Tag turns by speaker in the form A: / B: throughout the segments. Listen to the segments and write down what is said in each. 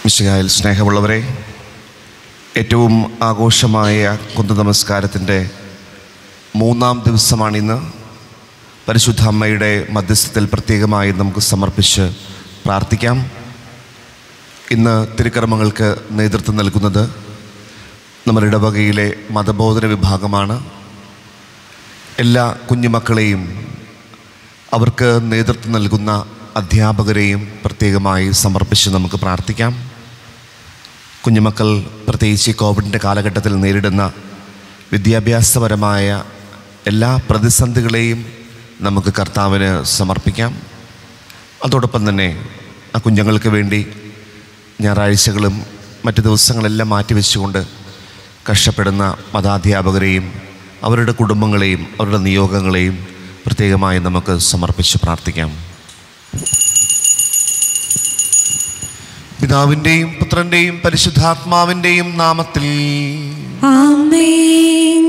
A: മിശിഹായിൽ സ്നേഹമുള്ളവരെ ഏറ്റവും ആഘോഷമായ കുന്ത നമസ്കാരത്തിൻ്റെ മൂന്നാം ദിവസമാണിന്ന് പരിശുദ്ധ അമ്മയുടെ മധ്യസ്ഥത്തിൽ പ്രത്യേകമായി നമുക്ക് സമർപ്പിച്ച് പ്രാർത്ഥിക്കാം ഇന്ന് തിരുക്കർമ്മങ്ങൾക്ക് നേതൃത്വം നൽകുന്നത് നമ്മുടെ ഇടവകയിലെ മതബോധന വിഭാഗമാണ് എല്ലാ കുഞ്ഞുമക്കളെയും അവർക്ക് നേതൃത്വം നൽകുന്ന അധ്യാപകരെയും പ്രത്യേകമായി സമർപ്പിച്ച് നമുക്ക് പ്രാർത്ഥിക്കാം കുഞ്ഞുമക്കൾ പ്രത്യേകിച്ച് ഈ കോവിഡിൻ്റെ കാലഘട്ടത്തിൽ നേരിടുന്ന വിദ്യാഭ്യാസപരമായ എല്ലാ പ്രതിസന്ധികളെയും നമുക്ക് കർത്താവിന് സമർപ്പിക്കാം അതോടൊപ്പം തന്നെ ആ കുഞ്ഞുങ്ങൾക്ക് വേണ്ടി ഞായറാഴ്ചകളും മറ്റ് ദിവസങ്ങളെല്ലാം മാറ്റിവെച്ചുകൊണ്ട് കഷ്ടപ്പെടുന്ന മതാധ്യാപകരെയും അവരുടെ കുടുംബങ്ങളെയും അവരുടെ നിയോഗങ്ങളെയും പ്രത്യേകമായി നമുക്ക് സമർപ്പിച്ച് പ്രാർത്ഥിക്കാം പിതാവിൻ്റെയും പുത്രൻ്റെയും പരിശുദ്ധാത്മാവിൻ്റെയും നാമത്തിൽ
B: ആമേൻ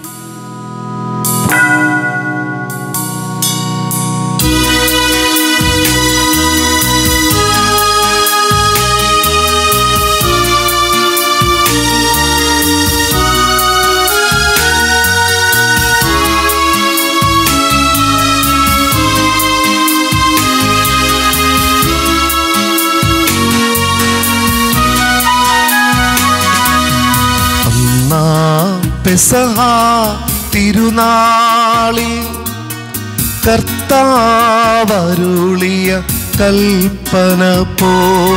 A: ഒന്നാം പെസഹ തിരുനാളിൽ കർത്താവരുളിയ കൽപ്പന പോ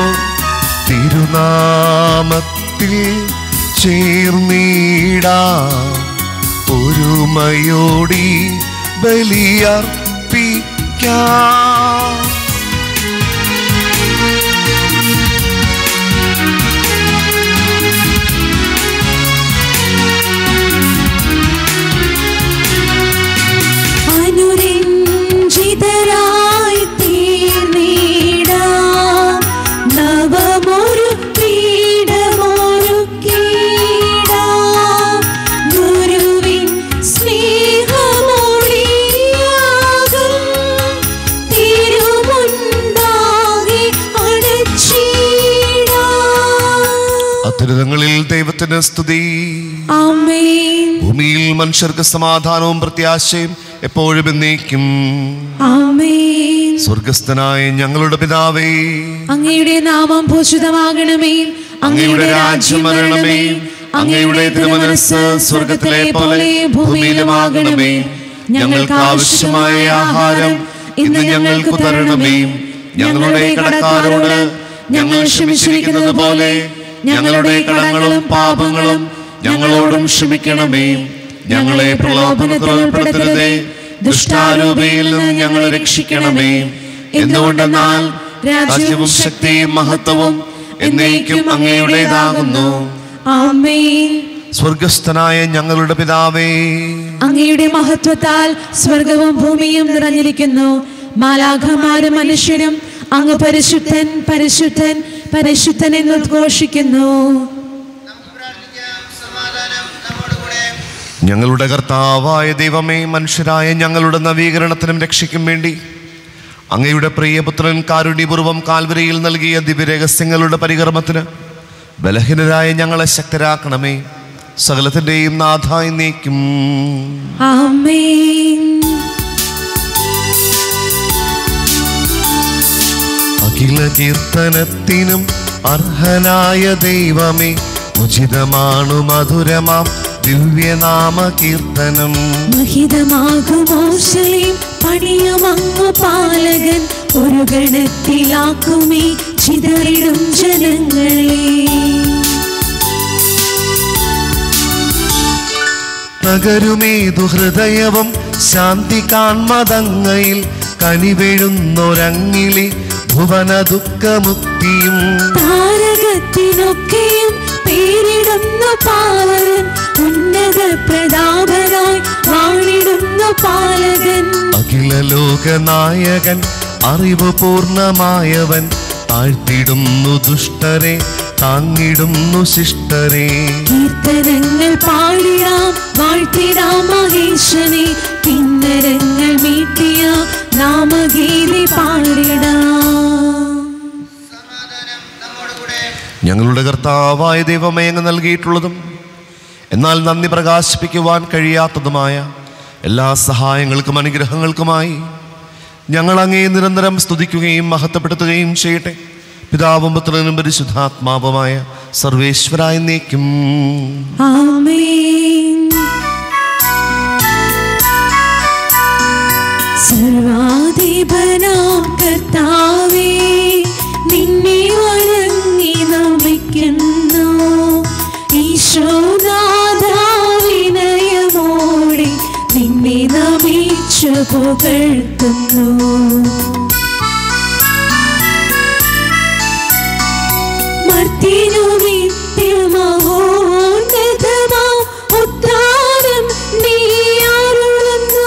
A: തിരുനാമത്തിൽ ചേർന്നീടാ ഒരുമയോടി ബലിയർപ്പിക്കാം
B: അനുരഞ്ജിതരായി തീർന്നിടാം നവമൊരു പീഠമൊരുക്കിടാം ഗുരുവിൻ സ്നേഹമൊഴിയാകും തിരുമുൻപാകെ അടച്ചിടാം
A: അത്യുന്നതങ്ങളിൽ ദൈവത്തിന് സ്തുതി
B: ആമേൻ
A: ഭൂമിയിൽ മനുഷ്യർക്ക് സമാധാനവും പ്രത്യാശയും എപ്പോഴും എന്നേക്കും
B: ആമേൻ
A: സ്വർഗസ്ഥനായ ഞങ്ങളുടെ പിതാവേ
B: അങ്ങയുടെ നാമം ഭൂഷിതമാകണമേ
A: അങ്ങയുടെ രാജ്യം വരണമേ അങ്ങയുടെ തിരുമനസ് സ്വർഗത്തിലെ പോലെ ഭൂമിയിലുമാകണമേ ഞങ്ങൾക്ക് ആവശ്യമായ ആഹാരം ഇന്ന് ഞങ്ങൾക്ക് തരണമേ ഞങ്ങളുടെ കടക്കാരോട് ഞങ്ങൾ ക്ഷമിച്ചിരിക്കുന്നത് പോലെ ഞങ്ങളുടെ കടങ്ങളും പാപങ്ങളും ഞങ്ങളോടും ക്ഷമിക്കണമേ ഞങ്ങളെ പ്രലോഭനത്തിൽ ഉൾപ്പെടുത്തരുതേ ദുഷ്ടാരൂപയിൽ നിന്ന് ഞങ്ങളെ രക്ഷിക്കണമേ എന്തുകൊണ്ടെന്നാൽ രാജ്യവും ശക്തിയും മഹത്വവും എന്നേക്കും അങ്ങയുടേതാകുന്നു
B: ആമേൻ
A: സ്വർഗസ്ഥനായ ഞങ്ങളുടെ പിതാവേ
B: അങ്ങയുടെ മഹത്വത്താൽ സ്വർഗവും ഭൂമിയും നിറഞ്ഞിരിക്കുന്നു മാലാഖമാരും മനുഷ്യരും അങ്ങ് പരിശുദ്ധൻ പരിശുദ്ധൻ പരിശുദ്ധൻ എന്ന് ഉദ്ഘോഷിക്കുന്നു
A: ഞങ്ങളുടെ കർത്താവായ ദൈവമേ മനുഷ്യരായ ഞങ്ങളുടെ നവീകരണത്തിനും രക്ഷയ്ക്കും വേണ്ടി അങ്ങയുടെ പ്രിയപുത്രൻ കാരുണ്യപൂർവം കാൽവരയിൽ നൽകിയ ദിവ്യരഹസ്യങ്ങളുടെ പരികർമ്മത്തിന് ബലഹീനരായ ഞങ്ങളെ ശക്തരാക്കണമേ സകലത്തിൻ്റെയും നാഥായി നീക്കും
B: ആമേൻ
A: അഖില കീർത്തനത്തിനും അർഹനായ ദൈവമേ ഉചിതമാണു മധുരമാം ദിവ്യനാമ കീർത്തനം
B: മഹിതമാകുമോശലീം പണിയുമങ്ങു പാലകൻ ഒരു ഗണത്തിലാക്കുമേ ചിതറിടും ജനങ്ങളെ
A: തകരുമേതു ഹൃദയവും ശാന്തി കാൺമതങ്ങയിൽ കനിവെഴുന്നൊരങ്ങിലെ ഭുവന ദുഃഖമുക്തിയും
B: താരകത്തിനൊക്കെയും പേരിടുന്നു പാലകൻ ഉന്നത പ്രതാപനായി വാണിടുന്നു പാലകൻ
A: അഖില ലോകനായകൻ അറിവ് പൂർണ്ണമായവൻ താഴ്ത്തിടുന്നു ദുഷ്ടരെ താങ്ങിടുന്നു ശിഷ്ടരെ
B: കീർത്തനങ്ങൾ പാടിടാം വാഴ്ത്തിടാം മഹേശനെ കിന്നരങ്ങൾ മീട്ടിയ നാമഗീതി പാടിടാം
A: ഞങ്ങളുടെ കർത്താവായ ദൈവമേ അങ്ങ് നൽകിയിട്ടുള്ളതും എന്നാൽ നന്ദി പ്രകാശിപ്പിക്കുവാൻ കഴിയാത്തതുമായ എല്ലാ സഹായങ്ങൾക്കും അനുഗ്രഹങ്ങൾക്കുമായി ഞങ്ങൾ അങ്ങേ നിരന്തരം സ്തുതിക്കുകയും മഹത്വപ്പെടുത്തുകയും ചെയ്യട്ടെ പിതാവും പുത്രനും പരിശുദ്ധാത്മാവുമായ സർവേശ്വരായ നീക്കും
B: ആമേൻ സർവാധിപനാം കർത്താവേ നിന്നെ വഴങ്ങി നമിക്കുന്നു ഈശോനാഥാവിനയമോടെ നിന്നെ നമിച്ചു പുകഴ്ത്തുന്നു മർത്തിനു നിത്യമഹോന്നതമാം ഉദ്ധാരം നീ അരുളുന്നു.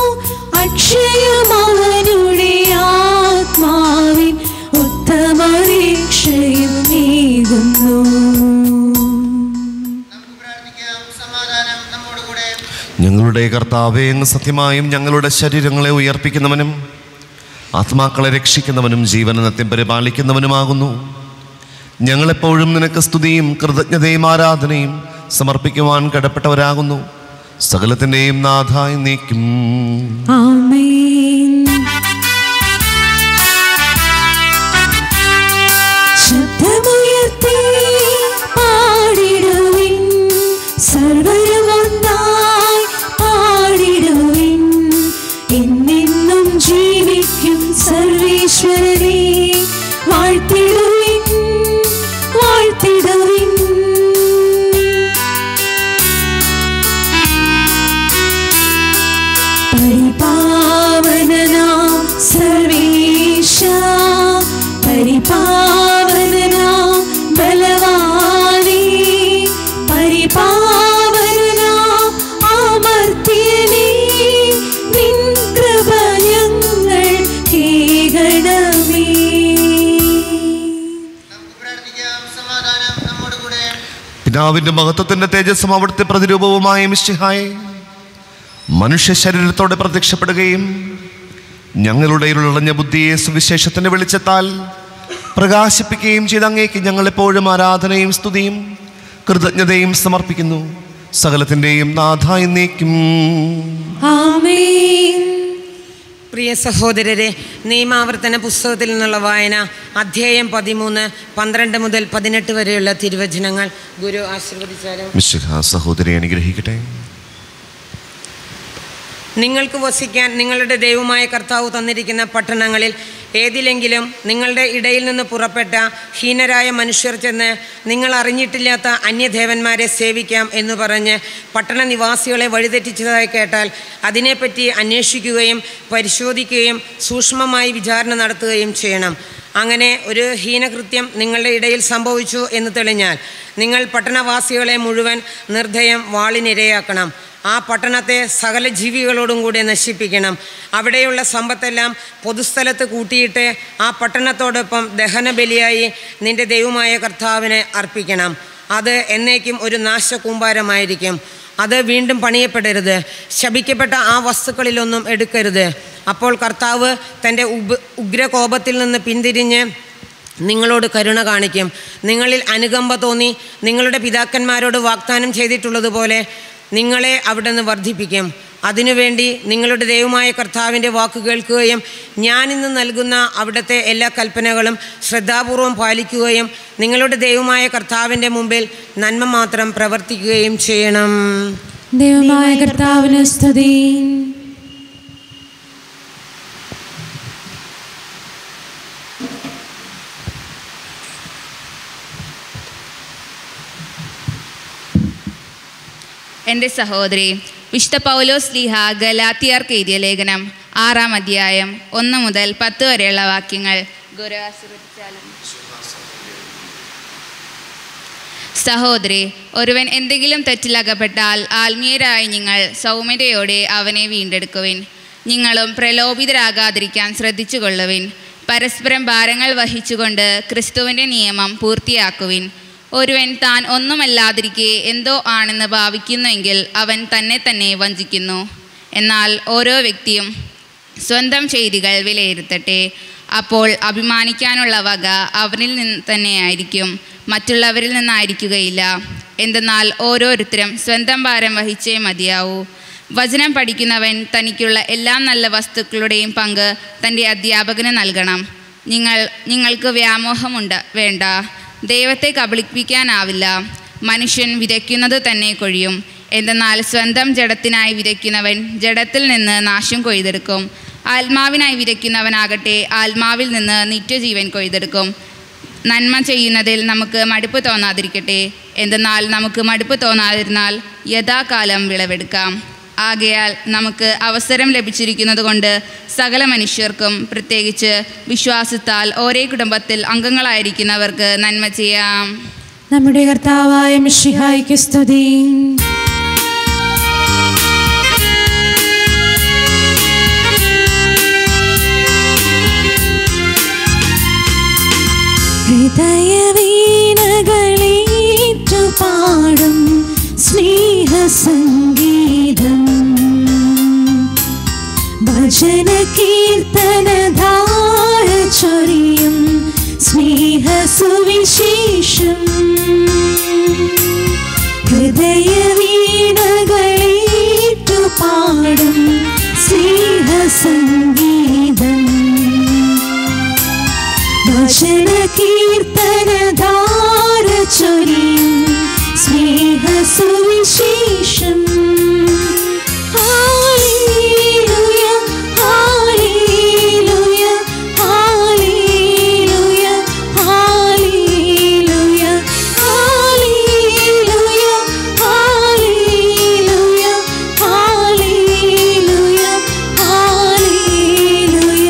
B: അക്ഷയമവനുടെ ആത്മാവിൻ ഉത്തമരക്ഷയും നീകുന്നു
C: നമുക്ക് പ്രാർത്ഥിക്കാം സമാധാനം നമ്മോടുകൂടെ
A: ഞങ്ങളുടെ കർത്താവേ അങ്ങ് സത്യമായും ഞങ്ങളുടെ ശരീരങ്ങളെ ഉയർപ്പിക്കുന്നവനും ആത്മാക്കളെ രക്ഷിക്കുന്നവനും ജീവനത്യം പരിപാലിക്കുന്നവനുമാകുന്നു ഞങ്ങളെപ്പോഴും നിനക്ക് സ്തുതിയും കൃതജ്ഞതയും ആരാധനയും സമർപ്പിക്കുവാൻ കടപ്പെട്ടവരാകുന്നു സകലത്തിൻ്റെയും നാഥായി നീക്കും
B: ആമേൻ ശബ്ദമുയർത്തി പാടിടുവിൻ സർവരും ഒന്നായി പാടിടുവിൻ എന്നെന്നും ജീവിക്കും സർവേശ്വരനെ വാഴ്ത്തിടുവിൻ വാഴ്ത്തിടുവിൻ പരിപാവനനാം സർവേശ പരിപാവനനാം ബലവാനേ പരിപാവനനാം അമർത്യനേ നിൻ കൃപ ഞങ്ങൾ കേകണമേ
C: നമുക്ക് പ്രാർത്ഥിക്കാം സമാധാനം നമ്മോടുകൂടെ
A: പിതാവിൻ്റെ മഹത്വത്തിൻ്റെ തേജസ്സും അവിടുത്തെ പ്രതിരൂപവുമായ മിശിഹായെ മനുഷ്യ ശരീരത്തോടെ പ്രത്യക്ഷപ്പെടുകയും ഞങ്ങളുടെ ഉള്ളഞ്ഞ ബുദ്ധിയെ സുവിശേഷത്തിൻ്റെ വെളിച്ചത്താൽ പ്രകാശിപ്പിക്കുകയും ചെയ്ത അങ്ങേക്ക് ഞങ്ങളെപ്പോഴും ആരാധനയും സ്തുതിയും കൃതജ്ഞതയും സമർപ്പിക്കുന്നു സകലത്തിൻ്റെയും നാഥായി നീക്കും
B: ആമേൻ
D: പ്രിയ സഹോദരരെ നിയമാവർത്തന പുസ്തകത്തിൽ നിന്നുള്ള വായന അധ്യായം പതിമൂന്ന് പന്ത്രണ്ട് മുതൽ പതിനെട്ട് വരെയുള്ള തിരുവചനങ്ങൾ ഗുരു ആശീർവദിച്ചാലും
A: മിശിഹ സഹോദരി അനുഗ്രഹിക്കട്ടെ
D: നിങ്ങൾക്ക് വസിക്കാൻ നിങ്ങളുടെ ദൈവമായ കർത്താവ് തന്നിരിക്കുന്ന പട്ടണങ്ങളിൽ ഏതിലെങ്കിലും നിങ്ങളുടെ ഇടയിൽ നിന്ന് പുറപ്പെട്ട ഹീനരായ മനുഷ്യർ ചെന്ന് നിങ്ങൾ അറിഞ്ഞിട്ടില്ലാത്ത അന്യദേവന്മാരെ സേവിക്കാം എന്ന് പറഞ്ഞ് പട്ടണ നിവാസികളെ വഴിതെറ്റിച്ചതായി കേട്ടാൽ അതിനെപ്പറ്റി അന്വേഷിക്കുകയും പരിശോധിക്കുകയും സൂക്ഷ്മമായി വിചാരണ നടത്തുകയും ചെയ്യണം അങ്ങനെ ഒരു ഹീനകൃത്യം നിങ്ങളുടെ ഇടയിൽ സംഭവിച്ചു എന്ന് തെളിഞ്ഞാൽ നിങ്ങൾ പട്ടണവാസികളെ മുഴുവൻ നിർദ്ദയം വാളിനിരയാക്കണം ആ പട്ടണത്തെ സകല ജീവികളോടും കൂടെ നശിപ്പിക്കണം അവിടെയുള്ള സമ്പത്തെല്ലാം പൊതുസ്ഥലത്ത് കൂട്ടിയിട്ട് ആ പട്ടണത്തോടൊപ്പം ദഹനബലിയായി നിന്റെ ദൈവമായ കർത്താവിനെ അർപ്പിക്കണം അത് എന്നേക്കും ഒരു നാശകൂമ്പാരമായിരിക്കും അത് വീണ്ടും പണിയപ്പെടരുത് ശപിക്കപ്പെട്ട ആ വസ്തുക്കളിലൊന്നും എടുക്കരുത് അപ്പോൾ കർത്താവ് തൻ്റെ ഉപ ഉഗ്രകോപത്തിൽ നിന്ന് പിന്തിരിഞ്ഞ് നിങ്ങളോട് കരുണ കാണിക്കും നിങ്ങളിൽ അനുകമ്പ തോന്നി നിങ്ങളുടെ പിതാക്കന്മാരോട് വാഗ്ദാനം ചെയ്തിട്ടുള്ളതുപോലെ നിങ്ങളെ അവിടെ നിന്ന് വർദ്ധിപ്പിക്കും അതിനുവേണ്ടി നിങ്ങളുടെ ദൈവമായ കർത്താവിൻ്റെ വാക്ക് കേൾക്കുകയും ഞാനിന്ന് നൽകുന്ന അവിടുത്തെ എല്ലാ കൽപ്പനകളും ശ്രദ്ധാപൂർവം പാലിക്കുകയും നിങ്ങളുടെ ദൈവമായ കർത്താവിൻ്റെ മുമ്പിൽ നന്മ മാത്രം പ്രവർത്തിക്കുകയും ചെയ്യണം
B: ദൈവമായ കർത്താവിന് സ്തുതി
E: എൻ്റെ സഹോദരി വിശുദ്ധ പൗലോസ് ലീഹ ഗലാത്തിയർക്ക് എഴുതിയ ലേഖനം ആറാം അധ്യായം ഒന്ന് മുതൽ പത്ത് വരെയുള്ള വാക്യങ്ങൾ ഗുരു ആശീർവദിച്ചാലും സഹോദരി ഒരുവൻ എന്തെങ്കിലും തെറ്റിലകപ്പെട്ടാൽ ആത്മീയരായ നിങ്ങൾ സൗമ്യതയോടെ അവനെ വീണ്ടെടുക്കുവിൻ നിങ്ങളും പ്രലോഭിതരാകാതിരിക്കാൻ ശ്രദ്ധിച്ചുകൊള്ളുവിൻ പരസ്പരം ഭാരങ്ങൾ വഹിച്ചുകൊണ്ട് ക്രിസ്തുവിൻ്റെ നിയമം പൂർത്തിയാക്കുവിൻ ഒരുവൻ താൻ ഒന്നുമല്ലാതിരിക്കെ എന്തോ ആണെന്ന് ഭാവിക്കുന്നുവെങ്കിൽ അവൻ തന്നെ തന്നെ വഞ്ചിക്കുന്നു എന്നാൽ ഓരോ വ്യക്തിയും സ്വന്തം ചെയ്തികൾ വിലയിരുത്തട്ടെ അപ്പോൾ അഭിമാനിക്കാനുള്ള വക അവനിൽ നിന്ന് തന്നെയായിരിക്കും മറ്റുള്ളവരിൽ നിന്നായിരിക്കുകയില്ല എന്തെന്നാൽ ഓരോരുത്തരും സ്വന്തം ഭാരം വഹിച്ചേ മതിയാവൂ വചനം പഠിക്കുന്നവൻ തനിക്കുള്ള എല്ലാ നല്ല വസ്തുക്കളുടെയും പങ്ക് തൻ്റെ അധ്യാപകന് നൽകണം നിങ്ങൾ നിങ്ങൾക്ക് വ്യാമോഹമുണ്ട് വേണ്ട ദൈവത്തെ കബളിപ്പിക്കാനാവില്ല മനുഷ്യൻ വിതയ്ക്കുന്നത് തന്നെ കൊഴിയും എന്തെന്നാൽ സ്വന്തം ജഡത്തിനായി വിതയ്ക്കുന്നവൻ ജഡത്തിൽ നിന്ന് നാശം കൊയ്തെടുക്കും ആത്മാവിനായി വിതയ്ക്കുന്നവനാകട്ടെ ആത്മാവിൽ നിന്ന് നിത്യജീവൻ കൊയ്തെടുക്കും നന്മ ചെയ്യുന്നതിൽ നമുക്ക് മടുപ്പ് തോന്നാതിരിക്കട്ടെ എന്തെന്നാൽ നമുക്ക് മടുപ്പ് തോന്നാതിരുന്നാൽ യഥാകാലം വിളവെടുക്കാം ആകയാൽ നമുക്ക് അവസരം ലഭിച്ചിരിക്കുന്നത് കൊണ്ട് സകല മനുഷ്യർക്കും പ്രത്യേകിച്ച് വിശ്വാസത്താൽ ഒരേ കുടുംബത്തിൽ അംഗങ്ങളായിരിക്കുന്നവർക്ക് നന്മ ചെയ്യാം
B: നമ്മുടെ കർത്താവായ മിഷിഹായ്ക്ക് സ്തുതി ഹൃദയവീണകളേറ്റു പാടും സ്നേഹസംഗീതം ഭജന കീർത്തനധാര ചൊരിയും സ്നേഹ സുവിശേഷം ഹൃദയ വീണകളേറ്റു പാടും സ്നേഹ സംഗീതം ഭജന കീർത്തനധാര ചൊരിയും സ്നേഹ സുവിശേഷം ഹാലേലൂയ ഹാലേലൂയ ഹാലേലൂയ ഹാലേലൂയ ഹാലേലൂയ ഹാലേലൂയ ഹാലേലൂയ ഹാലേലൂയ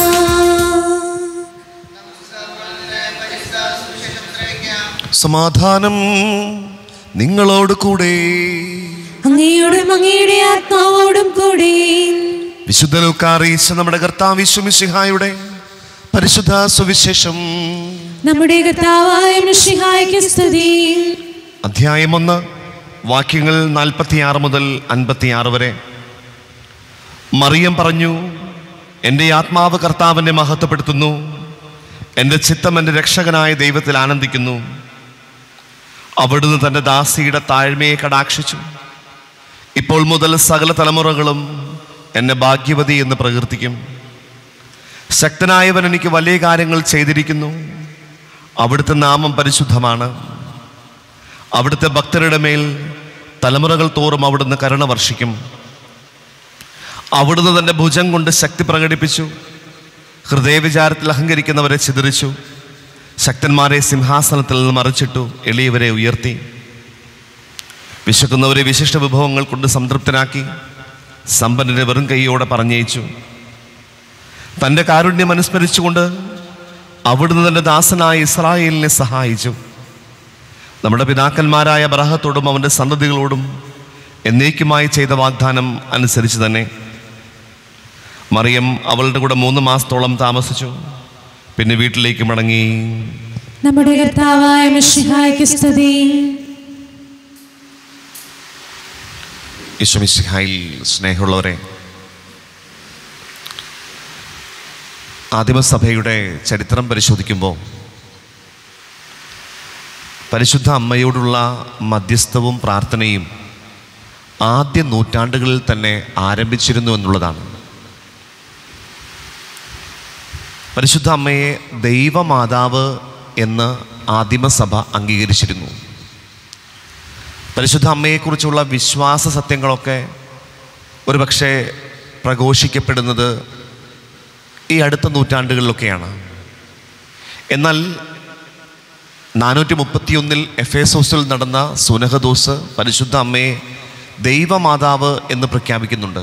A: സമാധാനം നിങ്ങളോട് കൂടെ
B: അങ്ങയോടും അങ്ങയുടെ ആത്മാവോടും കൂടെ
A: വിശുദ്ധ ലൂക്കാറീച്ച നമ്മുടെ കർത്താവ് വിശ്വമിശിഹായുടെ പരിശുദ്ധ സുവിശേഷം
B: നമ്മുടെ കർത്താവായ മിശിഹായ്ക്ക് സ്തുതി
A: അധ്യായം ഒന്ന് വാക്യങ്ങൾ നാൽപ്പത്തിയാറ് മുതൽ അൻപത്തിയാറ് വരെ മറിയം പറഞ്ഞു എൻ്റെ ആത്മാവ് കർത്താവിനെ മഹത്വപ്പെടുത്തുന്നു എൻ്റെ ചിത്തം എൻ്റെ രക്ഷകനായ ദൈവത്തിൽ ആനന്ദിക്കുന്നു അവിടുന്ന് തൻ്റെ ദാസിയുടെ താഴ്മയെ കടാക്ഷിച്ചു ഇപ്പോൾ മുതൽ സകല തലമുറകളും എന്നെ ഭാഗ്യവതി എന്ന് പ്രകീർത്തിക്കും ശക്തനായവൻ എനിക്ക് വലിയ കാര്യങ്ങൾ ചെയ്തിരിക്കുന്നു അവിടുത്തെ നാമം പരിശുദ്ധമാണ് അവിടുത്തെ ഭക്തരുടെ മേൽ തലമുറകൾ തോറും അവിടുന്ന് കരുണ വർഷിക്കും അവിടുന്ന് തൻ്റെ ഭുജം കൊണ്ട് ശക്തി പ്രകടിപ്പിച്ചു ഹൃദയവിചാരത്തിൽ അഹങ്കരിക്കുന്നവരെ ചിതറിച്ചു ശക്തന്മാരെ സിംഹാസനത്തിൽ നിന്ന് മറിച്ചിട്ടു എളിയവരെ ഉയർത്തി വിശക്കുന്നവരെ വിശിഷ്ട വിഭവങ്ങൾ കൊണ്ട് സംതൃപ്തനാക്കി സമ്പന്നരെ വെറും കൈയോടെ പറഞ്ഞയച്ചു തൻ്റെ കാരുണ്യം അനുസ്മരിച്ചുകൊണ്ട് അവിടുന്ന് തൻ്റെ ദാസനായ ഇസ്രായേലിനെ സഹായിച്ചു നമ്മുടെ പിതാക്കന്മാരായ അബ്രാഹത്തോടും അവൻ്റെ സന്തതികളോടും എന്നേക്കുമായി ചെയ്ത വാഗ്ദാനം അനുസരിച്ച് തന്നെ മറിയം അവളുടെ കൂടെ മൂന്ന് മാസത്തോളം താമസിച്ചു പിന്നെ വീട്ടിലേക്ക് മടങ്ങി
B: നമ്മുടെ കർത്താവായ മിശിഹായ്ക്ക് സ്തുതി
A: യേശുമിശിഹായിൽ സ്നേഹമുള്ളവരെ ആദിമസഭയുടെ ചരിത്രം പരിശോധിക്കുമ്പോൾ പരിശുദ്ധ അമ്മയോടുള്ള മധ്യസ്ഥവും പ്രാർത്ഥനയും ആദ്യ നൂറ്റാണ്ടുകളിൽ തന്നെ ആരംഭിച്ചിരുന്നു എന്നുള്ളതാണ് പരിശുദ്ധ അമ്മയെ ദൈവമാതാവ് എന്ന് ആദിമസഭ അംഗീകരിച്ചിരുന്നു പരിശുദ്ധ അമ്മയെക്കുറിച്ചുള്ള വിശ്വാസ സത്യങ്ങളൊക്കെ ഒരുപക്ഷെ പ്രഘോഷിക്കപ്പെടുന്നത് ഈ അടുത്ത നൂറ്റാണ്ടുകളിലൊക്കെയാണ് എന്നാൽ നാനൂറ്റി മുപ്പത്തിയൊന്നിൽ എഫേസോസിൽ നടന്ന സുനഹദോസ് പരിശുദ്ധ അമ്മയെ ദൈവമാതാവ് എന്ന് പ്രഖ്യാപിക്കുന്നുണ്ട്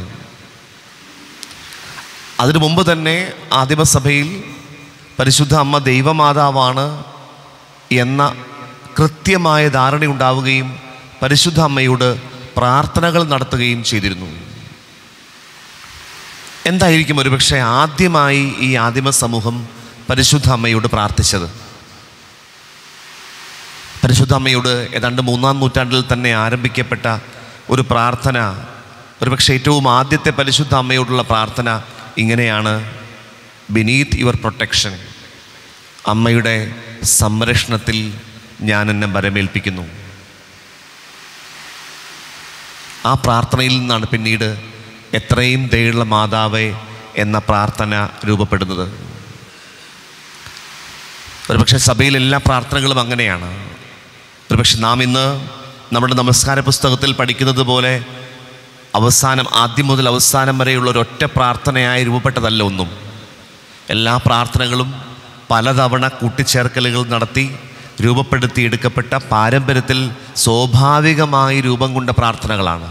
A: അതിനു മുമ്പ് തന്നെ ആദിമസഭയിൽ പരിശുദ്ധ അമ്മ ദൈവമാതാവാണ് എന്ന കൃത്യമായ ധാരണയുണ്ടാവുകയും പരിശുദ്ധ അമ്മയോട് പ്രാർത്ഥനകൾ നടത്തുകയും ചെയ്തിരുന്നു എന്തായിരിക്കും ഒരുപക്ഷെ ആദ്യമായി ഈ ആദിമ സമൂഹം പരിശുദ്ധ അമ്മയോട് പ്രാർത്ഥിച്ചത് പരിശുദ്ധ അമ്മയോട് ഏതാണ്ട് മൂന്നാം നൂറ്റാണ്ടിൽ തന്നെ ആരംഭിക്കപ്പെട്ട ഒരു പ്രാർത്ഥന ഒരുപക്ഷെ ഏറ്റവും ആദ്യത്തെ പരിശുദ്ധ അമ്മയോടുള്ള പ്രാർത്ഥന ഇങ്ങനെയാണ് ബിനീത്ത് യുവർ പ്രൊട്ടക്ഷൻ അമ്മയുടെ സംരക്ഷണത്തിൽ ഞാൻ എന്നെ വരമേൽപ്പിക്കുന്നു ആ പ്രാർത്ഥനയിൽ നിന്നാണ് പിന്നീട് എത്രയും ദയുള്ള മാതാവേ എന്ന പ്രാർത്ഥന രൂപപ്പെടുന്നത് ഒരുപക്ഷെ സഭയിൽ എല്ലാ പ്രാർത്ഥനകളും അങ്ങനെയാണ് ഒരുപക്ഷെ നാം ഇന്ന് നമ്മുടെ നമസ്കാര പുസ്തകത്തിൽ പഠിക്കുന്നത് പോലെ അവസാനം ആദ്യം മുതൽ അവസാനം വരെയുള്ള ഒരൊറ്റ പ്രാർത്ഥനയായി രൂപപ്പെട്ടതല്ല ഒന്നും എല്ലാ പ്രാർത്ഥനകളും പലതവണ കൂട്ടിച്ചേർക്കലുകൾ നടത്തി രൂപപ്പെടുത്തി എടുക്കപ്പെട്ട പാരമ്പര്യത്തിൽ സ്വാഭാവികമായി രൂപം കൊണ്ട പ്രാർത്ഥനകളാണ്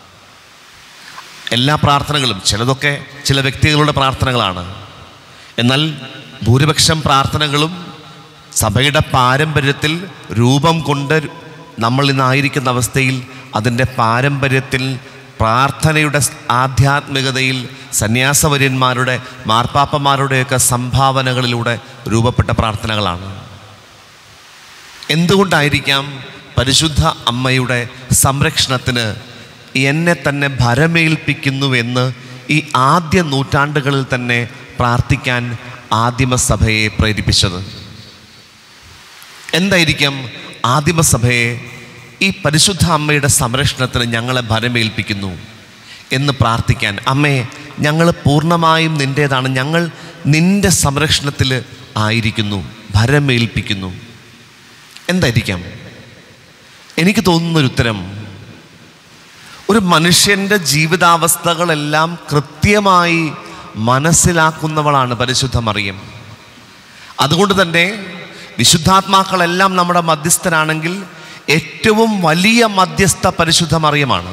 A: എല്ലാ പ്രാർത്ഥനകളും ചിലതൊക്കെ ചില വ്യക്തികളുടെ പ്രാർത്ഥനകളാണ് എന്നാൽ ഭൂരിപക്ഷം പ്രാർത്ഥനകളും സഭയുടെ പാരമ്പര്യത്തിൽ രൂപം കൊണ്ട് നമ്മൾ ഇന്നായിരിക്കുന്ന അവസ്ഥയിൽ അതിൻ്റെ പാരമ്പര്യത്തിൽ പ്രാർത്ഥനയുടെ ആധ്യാത്മികതയിൽ സന്യാസവര്യന്മാരുടെ മാർപ്പാപ്പന്മാരുടെയൊക്കെ സംഭാവനകളിലൂടെ രൂപപ്പെട്ട പ്രാർത്ഥനകളാണ് എന്തുകൊണ്ടായിരിക്കാം പരിശുദ്ധ അമ്മയുടെ സംരക്ഷണത്തിന് എന്നെ തന്നെ ഭരമേൽപ്പിക്കുന്നുവെന്ന് ഈ ആദ്യ നൂറ്റാണ്ടുകളിൽ തന്നെ പ്രാർത്ഥിക്കാൻ ആദിമസഭയെ പ്രേരിപ്പിച്ചത് എന്തായിരിക്കാം ആദിമസഭയെ ഈ പരിശുദ്ധ അമ്മയുടെ സംരക്ഷണത്തിന് ഞങ്ങളെ ഭരമേൽപ്പിക്കുന്നു എന്ന് പ്രാർത്ഥിക്കാൻ അമ്മേ ഞങ്ങൾ പൂർണ്ണമായും നിൻ്റേതാണ് ഞങ്ങൾ നിൻ്റെ സംരക്ഷണത്തിൽ ആയിരിക്കുന്നു ഭരമേൽപ്പിക്കുന്നു എന്തായിരിക്കാം എനിക്ക് തോന്നുന്നൊരു ഉത്തരം ഒരു മനുഷ്യൻ്റെ ജീവിതാവസ്ഥകളെല്ലാം കൃത്യമായി മനസ്സിലാക്കുന്നവളാണ് പരിശുദ്ധ മറിയം അതുകൊണ്ട് തന്നെ വിശുദ്ധാത്മാക്കളെല്ലാം നമ്മുടെ മധ്യസ്ഥരാണെങ്കിൽ ഏറ്റവും വലിയ മധ്യസ്ഥ പരിശുദ്ധ മറിയമാണ്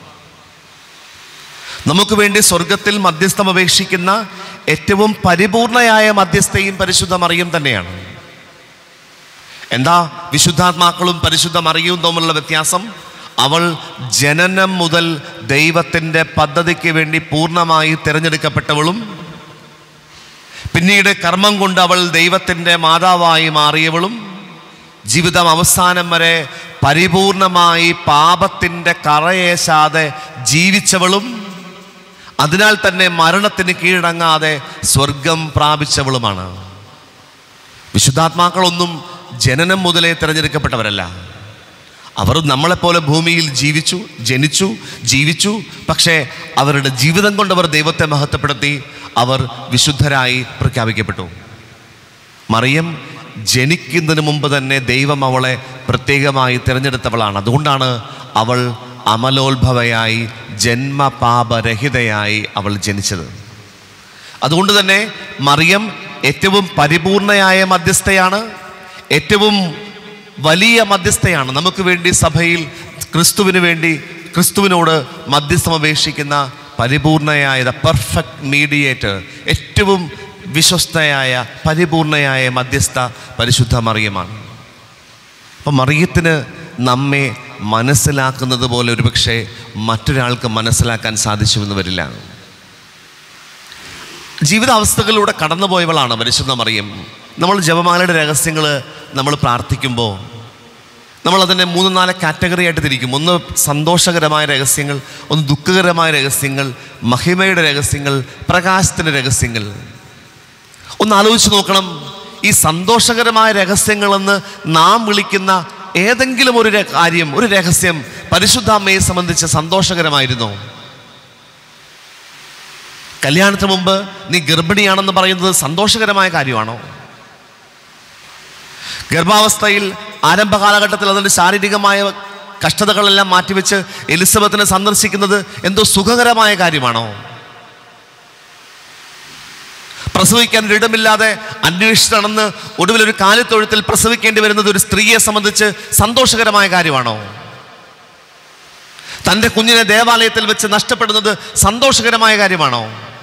A: നമുക്ക് വേണ്ടി സ്വർഗത്തിൽ മധ്യസ്ഥം അപേക്ഷിക്കുന്ന ഏറ്റവും പരിപൂർണയായ മധ്യസ്ഥയും പരിശുദ്ധ മറിയം തന്നെയാണ് എന്താ വിശുദ്ധാത്മാക്കളും പരിശുദ്ധ മറിയവും തമ്മിലുള്ള വ്യത്യാസം അവൾ ജനനം മുതൽ ദൈവത്തിൻ്റെ പദ്ധതിക്ക് വേണ്ടി പൂർണ്ണമായി തിരഞ്ഞെടുക്കപ്പെട്ടവളും പിന്നീട് കർമ്മം കൊണ്ട് അവൾ ദൈവത്തിൻ്റെ മാതാവായി മാറിയവളും ജീവിതം അവസാനം വരെ പരിപൂർണമായി പാപത്തിൻ്റെ കറയേശാതെ ജീവിച്ചവളും അതിനാൽ തന്നെ മരണത്തിന് കീഴടങ്ങാതെ സ്വർഗം പ്രാപിച്ചവളുമാണ് വിശുദ്ധാത്മാക്കളൊന്നും ജനനം മുതലേ തിരഞ്ഞെടുക്കപ്പെട്ടവരല്ല അവർ നമ്മളെപ്പോലെ ഭൂമിയിൽ ജീവിച്ചു ജനിച്ചു ജീവിച്ചു പക്ഷേ അവരുടെ ജീവിതം കൊണ്ട് അവർ ദൈവത്തെ മഹത്വപ്പെടുത്തി അവർ വിശുദ്ധരായി പ്രഖ്യാപിക്കപ്പെട്ടു മറിയം ജനിക്കുന്നതിന് മുമ്പ് തന്നെ ദൈവം അവളെ പ്രത്യേകമായി തിരഞ്ഞെടുത്തവളാണ് അതുകൊണ്ടാണ് അവൾ അമലോത്ഭവയായി ജന്മപാപരഹിതയായി അവൾ ജനിച്ചത് അതുകൊണ്ട് തന്നെ മറിയം ഏറ്റവും പരിപൂർണയായ മധ്യസ്ഥയാണ് ഏറ്റവും വലിയ മധ്യസ്ഥയാണ് നമുക്ക് വേണ്ടി സഭയിൽ ക്രിസ്തുവിന് വേണ്ടി ക്രിസ്തുവിനോട് മധ്യസ്ഥം അപേക്ഷിക്കുന്ന പരിപൂർണയായ ദ പെർഫെക്റ്റ് മീഡിയേറ്റർ ഏറ്റവും വിശ്വസ്തയായ പരിപൂർണയായ മധ്യസ്ഥ പരിശുദ്ധ മറിയമാണ് അപ്പം മറിയത്തിന് നമ്മെ മനസ്സിലാക്കുന്നത് പോലെ ഒരുപക്ഷെ മറ്റൊരാൾക്ക് മനസ്സിലാക്കാൻ സാധിച്ചുവെന്ന് വരില്ല ജീവിതാവസ്ഥകളിലൂടെ കടന്നുപോയവളാണ് പരിശുദ്ധ മറിയം നമ്മൾ ജപമാലയുടെ രഹസ്യങ്ങൾ നമ്മൾ പ്രാർത്ഥിക്കുമ്പോൾ നമ്മളതിനെ മൂന്ന് നാല് കാറ്റഗറി ആയിട്ട് തിരിക്കും ഒന്ന് സന്തോഷകരമായ രഹസ്യങ്ങൾ ഒന്ന് ദുഃഖകരമായ രഹസ്യങ്ങൾ മഹിമയുടെ രഹസ്യങ്ങൾ പ്രകാശത്തിൻ്റെ രഹസ്യങ്ങൾ ഒന്ന് ആലോചിച്ച് നോക്കണം ഈ സന്തോഷകരമായ രഹസ്യങ്ങളെന്ന് നാം വിളിക്കുന്ന ഏതെങ്കിലും ഒരു ര- കാര്യം ഒരു രഹസ്യം പരിശുദ്ധ അമ്മയെ സംബന്ധിച്ച് സന്തോഷകരമായിരുന്നോ കല്യാണത്തിന് മുമ്പ് നീ ഗർഭിണിയാണെന്ന് പറയുന്നത് സന്തോഷകരമായ കാര്യമാണോ ഗർഭാവസ്ഥയിൽ ആരംഭ കാലഘട്ടത്തിൽ അതിൻ്റെ ശാരീരികമായ കഷ്ടതകളെല്ലാം മാറ്റിവെച്ച് എലിസബത്തിനെ സന്ദർശിക്കുന്നത് എന്തോ സുഖകരമായ കാര്യമാണോ പ്രസവിക്കാൻ ഒരിടമില്ലാതെ അന്വേഷിച്ച് നടന്ന് ഒടുവിൽ ഒരു കാലിത്തൊഴുത്തിൽ പ്രസവിക്കേണ്ടി വരുന്നത് ഒരു സ്ത്രീയെ സംബന്ധിച്ച് സന്തോഷകരമായ കാര്യമാണോ തൻ്റെ കുഞ്ഞിനെ ദേവാലയത്തിൽ വെച്ച് നഷ്ടപ്പെടുന്നത് സന്തോഷകരമായ കാര്യമാണോ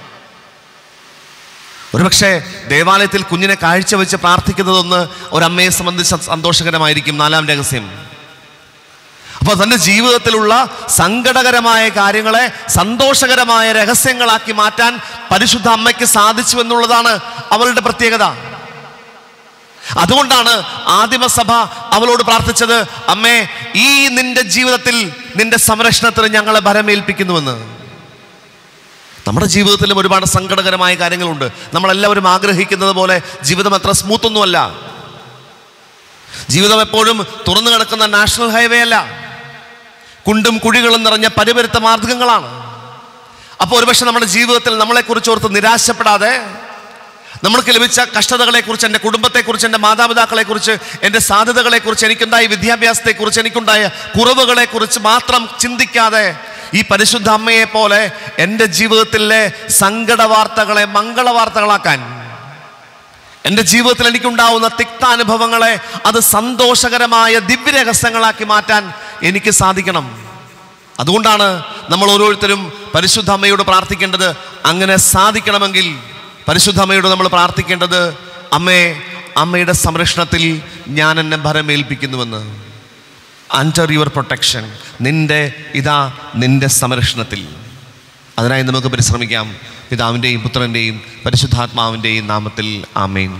A: ഒരുപക്ഷെ ദേവാലയത്തിൽ കുഞ്ഞിനെ കാഴ്ചവെച്ച് പ്രാർത്ഥിക്കുന്നതൊന്ന് ഒരമ്മയെ സംബന്ധിച്ച് സന്തോഷകരമായിരിക്കും നാലാം രഹസ്യം അപ്പോൾ തൻ്റെ ജീവിതത്തിലുള്ള സങ്കടകരമായ കാര്യങ്ങളെ സന്തോഷകരമായ രഹസ്യങ്ങളാക്കി മാറ്റാൻ പരിശുദ്ധ അമ്മയ്ക്ക് സാധിച്ചു എന്നുള്ളതാണ് അവളുടെ പ്രത്യേകത അതുകൊണ്ടാണ് ആദിമസഭ അവളോട് പ്രാർത്ഥിച്ചത് അമ്മേ ഈ നിന്റെ ജീവിതത്തിൽ നിന്റെ സംരക്ഷണത്തിന് ഞങ്ങളെ ഭരമേൽപ്പിക്കുന്നുവെന്ന് നമ്മുടെ ജീവിതത്തിലും ഒരുപാട് സങ്കടകരമായ കാര്യങ്ങളുണ്ട് നമ്മളെല്ലാവരും ആഗ്രഹിക്കുന്നത് പോലെ ജീവിതം അത്ര സ്മൂത്ത് ഒന്നുമല്ല ജീവിതം എപ്പോഴും തുറന്നു കിടക്കുന്ന നാഷണൽ ഹൈവേ അല്ല കുണ്ടും കുഴികളും നിറഞ്ഞ പരിപരുത്ത മാർഗങ്ങളാണ് അപ്പോൾ ഒരുപക്ഷെ നമ്മുടെ ജീവിതത്തിൽ നമ്മളെക്കുറിച്ച് ഓർത്ത് നിരാശപ്പെടാതെ നമ്മൾക്ക് ലഭിച്ച കഷ്ടതകളെക്കുറിച്ച് എൻ്റെ കുടുംബത്തെക്കുറിച്ച് എൻ്റെ മാതാപിതാക്കളെക്കുറിച്ച് എൻ്റെ സാധ്യതകളെക്കുറിച്ച് എനിക്കുണ്ടായ വിദ്യാഭ്യാസത്തെക്കുറിച്ച് എനിക്കുണ്ടായ കുറവുകളെക്കുറിച്ച് മാത്രം ചിന്തിക്കാതെ ഈ പരിശുദ്ധ അമ്മയെ പോലെ എൻ്റെ ജീവിതത്തിലെ സങ്കട വാർത്തകളെ മംഗള വാർത്തകളാക്കാൻ എൻ്റെ ജീവിതത്തിൽ എനിക്കുണ്ടാവുന്ന തിക്താനുഭവങ്ങളെ അത് സന്തോഷകരമായ ദിവ്യരഹസ്യങ്ങളാക്കി മാറ്റാൻ എനിക്ക് സാധിക്കണം അതുകൊണ്ടാണ് നമ്മൾ ഓരോരുത്തരും പരിശുദ്ധ അമ്മയോട് പ്രാർത്ഥിക്കേണ്ടത് അങ്ങനെ സാധിക്കണമെങ്കിൽ പരിശുദ്ധ അമ്മയോട് നമ്മൾ പ്രാർത്ഥിക്കേണ്ടത് അമ്മേ അമ്മയുടെ സംരക്ഷണത്തിൽ ഞാൻ എന്നെ ഭരമേൽപ്പിക്കുന്നുവെന്ന് അണ്ടർ യുവർ പ്രൊട്ടക്ഷൻ നിന്റെ ഇതാ നിന്റെ സംരക്ഷണത്തിൽ അതിനായി നമുക്ക് പരിശ്രമിക്കാം പിതാവിൻ്റെയും പുത്രൻ്റെയും പരിശുദ്ധാത്മാവിൻ്റെയും നാമത്തിൽ ആമേൻ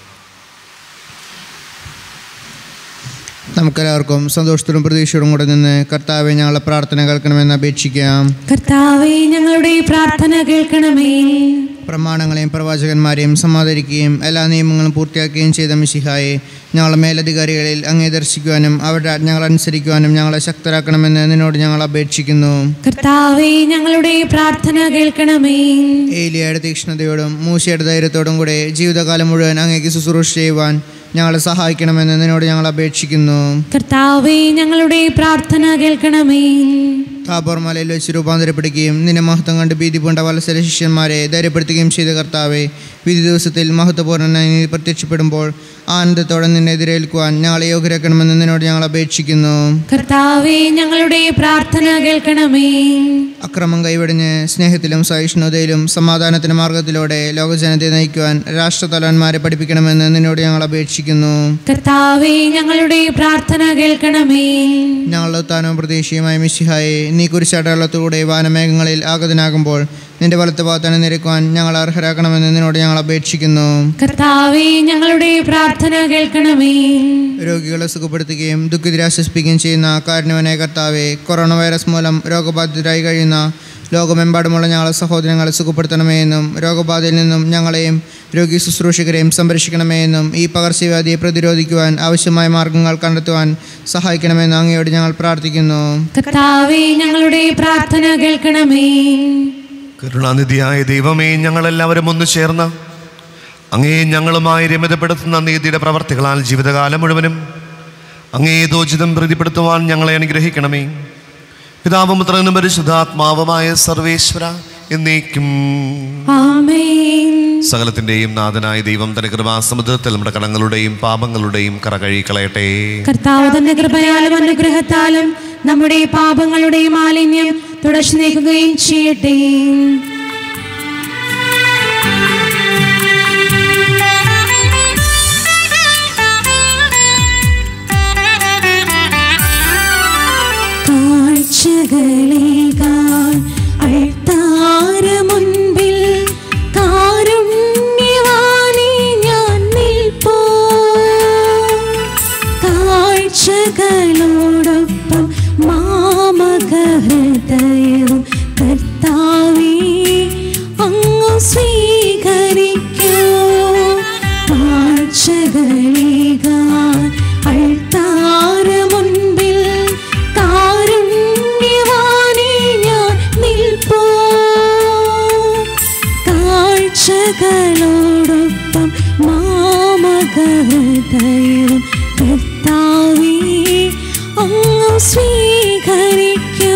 F: നമുക്കെല്ലാവർക്കും സന്തോഷത്തോടും പ്രതീക്ഷയോടും കൂടെ നിന്ന് കർത്താവെ ഞങ്ങളെ പ്രാർത്ഥന കേൾക്കണമെന്ന് അപേക്ഷിക്കാം
B: കർത്താവേ ഞങ്ങളുടെ പ്രാർത്ഥന കേൾക്കണമേ
F: പ്രമാണങ്ങളെയും പ്രവാചകന്മാരെയും സമാദരിക്കുകയും എല്ലാ നിയമങ്ങളും പൂർത്തിയാക്കുകയും ചെയ്ത മിശിഹായെ ഞങ്ങളുടെ മേലധികാരികളിൽ അങ്ങേ ദർശിക്കുവാനും അവരുടെ ആജ്ഞകൾ അനുസരിക്കുവാനും ഞങ്ങളെ ശക്തരാക്കണമെന്ന് നിന്നോട് ഞങ്ങൾ അപേക്ഷിക്കുന്നു
B: കർത്താവേ ഞങ്ങളുടെ പ്രാർത്ഥന കേൾക്കണമേ
F: ഏലിയയുടെ തീക്ഷ്ണതയോടും മൂശയുടെ ധൈര്യത്തോടും കൂടെ ജീവിതകാലം മുഴുവൻ അങ്ങേക്ക് ശുശ്രൂഷ ചെയ്യുവാൻ ഞങ്ങളെ സഹായിക്കണമെന്ന് നിന്നോട് ഞങ്ങൾ അപേക്ഷിക്കുന്നു
B: കർത്താവേ ഞങ്ങളുടെ പ്രാർത്ഥന കേൾക്കണമേ
F: താബോർ മലയിൽ വെച്ച് രൂപാന്തരപ്പെടുകയും നിന്നെ മഹത്വം കണ്ട് ഭീതി പൂണ്ട വത്സര ശിഷ്യന്മാരെ ധൈര്യപ്പെടുത്തുകയും ചെയ്ത കർത്താവെ വിധി ദിവസത്തിൽ മഹത്വപൂർണ്ണനായി നീ പ്രത്യക്ഷപ്പെടുമ്പോൾ ആനന്ദത്തോടെ നിന്നെ എതിരേൽക്കുവാൻ ഞങ്ങളെ യോഗ്യരാക്കണമെന്ന് നിന്നോട് ഞങ്ങൾ അപേക്ഷിക്കുന്നു
B: കർത്താവേ ഞങ്ങളുടെ പ്രാർത്ഥന കേൾക്കണമേ
F: അക്രമം കൈവെടിഞ്ഞ് സ്നേഹത്തിലും സഹിഷ്ണുതയിലും സമാധാനത്തിന് മാർഗത്തിലൂടെ ലോകജനതയെ നയിക്കുവാൻ രാഷ്ട്രതലവന്മാരെ പഠിപ്പിക്കണമെന്ന് നിന്നോട് ഞങ്ങൾ അപേക്ഷിക്കുന്നു
B: കർത്താവേ ഞങ്ങളുടെ പ്രാർത്ഥന കേൾക്കണമേ
F: ഞങ്ങളുടെ ഉത്താനവും പ്രതീക്ഷയുമായ മിശിഹായെ നീ കുരിശടയാളത്തോടെ വാനമേഘങ്ങളിൽ ആഗതനാകുമ്പോൾ നിന്റെ വലത്ത് ഭാഗത്താണ് നിരക്കുവാൻ ഞങ്ങൾ അർഹരാക്കണമെന്ന് നിന്നോട് ഞങ്ങൾ അപേക്ഷിക്കുന്നു
B: കർത്താവേ ഞങ്ങളുടെ പ്രാർത്ഥന കേൾക്കണമേ
F: രോഗികളെ സുഖപ്പെടുത്തുകയും ദുഃഖിതരാശ്വസിപ്പിക്കുകയും ചെയ്യുന്ന കാരുണ്യവനായ കർത്താവെ കൊറോണ വൈറസ് മൂലം രോഗബാധിതരായി കഴിയുന്ന ലോകമെമ്പാടുമുള്ള ഞങ്ങളെ സഹോദരങ്ങളെ സുഖപ്പെടുത്തണമേ എന്നും രോഗബാധയിൽ നിന്നും ഞങ്ങളെയും രോഗി ശുശ്രൂഷകരെയും സംരക്ഷിക്കണമേ എന്നും ഈ പകർച്ചവ്യാധിയെ പ്രതിരോധിക്കുവാൻ ആവശ്യമായ മാർഗങ്ങൾ കണ്ടെത്തുവാൻ സഹായിക്കണമെന്ന് അങ്ങയോട് ഞങ്ങൾ പ്രാർത്ഥിക്കുന്നു
B: കർത്താവേ ഞങ്ങളുടെ പ്രാർത്ഥന കേൾക്കണമേ
A: കരുണാനിധിയായ ദൈവമേ ഞങ്ങളെല്ലാവരും ഒന്ന് ചേർന്ന് അങ്ങേ ഞങ്ങളുമായി രമിതപ്പെടുത്തുന്ന നീതിയുടെ പ്രവർത്തികളാൽ ജീവിതകാലം മുഴുവനും അങ്ങേ ദോചിതം പ്രീതിപ്പെടുത്തുവാൻ ഞങ്ങളെ അനുഗ്രഹിക്കണമേ പിതാവും പുത്രനും പരിശുദ്ധാത്മാവുമായ സർവേശ്വര എന്നേക്കും
B: ആമേൻ
A: സകലത്തിൻ്റെയും നാഥനായ ദൈവം തന്റെ കൃപാസമുദ്രത്തിൽ നമ്മുടെ കടങ്ങളുടെയും പാപങ്ങളുടെയും കറ കഴുകിക്കളയട്ടെ
B: കർത്താവ് തന്റെ കൃപയാലും അനുഗ്രഹത്താലും നമ്മുടെ പാപങ്ങളുടെ മാലിന്യം തുടച്ചു നീക്കുകയും ചെയ്യട്ടെ കാഴ്ചകളേകാൻ അൾത്താര മുൻപിൽ കാരുണ്യവാനേ ഞാൻ നിൽപ്പോ കാഴ്ചകളോടൊപ്പം മാമകഹൃദയവും കർത്താവേ അങ്ങു സ്വീകരിക്കൂ കാഴ്ചകളേകാൻ അൾത്താര മുൻപിൽ കാരുണ്യവാനേ ഞാൻ നിൽപ്പോ കാഴ്ചകളോടൊപ്പം മാമകഹൃദയവും കർത്താവേ അങ്ങ് സ്വീകരിക്കൂ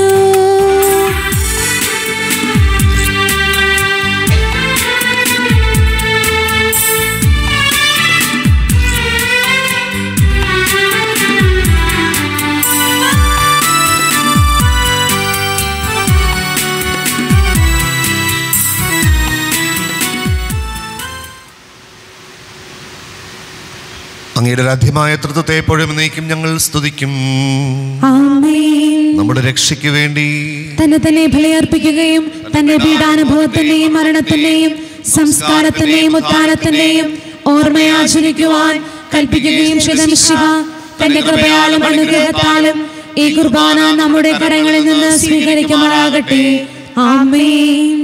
A: അങ്ങയുടെ രാധ്യമായ തൃത്വത്തെ എപ്പോഴും നീക്കും ഞങ്ങൾ സ്തുതിക്കും
B: ആമേൻ
A: നമ്മുടെ രക്ഷയ്ക്ക് വേണ്ടി
B: തന്നെ തന്നെ ബലിയർപ്പിക്കുകയും തന്റെ പീഡാനുഭവത്തിന്റെയും മരണത്തിന്റെയും സംസ്കാരത്തിന്റെയും ഉത്ഥാനത്തിന്റെയും ഓർമ്മയാചരിക്കുവാൻ കൽപ്പിക്കുകയും ചെയ്ത മിശിഹ തന്റെ കൃപയാലും അനുഗ്രഹത്താലും ഈ കുർബാന നമ്മുടെ കരങ്ങളിൽ നിന്ന് സ്വീകരിക്കുമാറാകട്ടെ ആമേൻ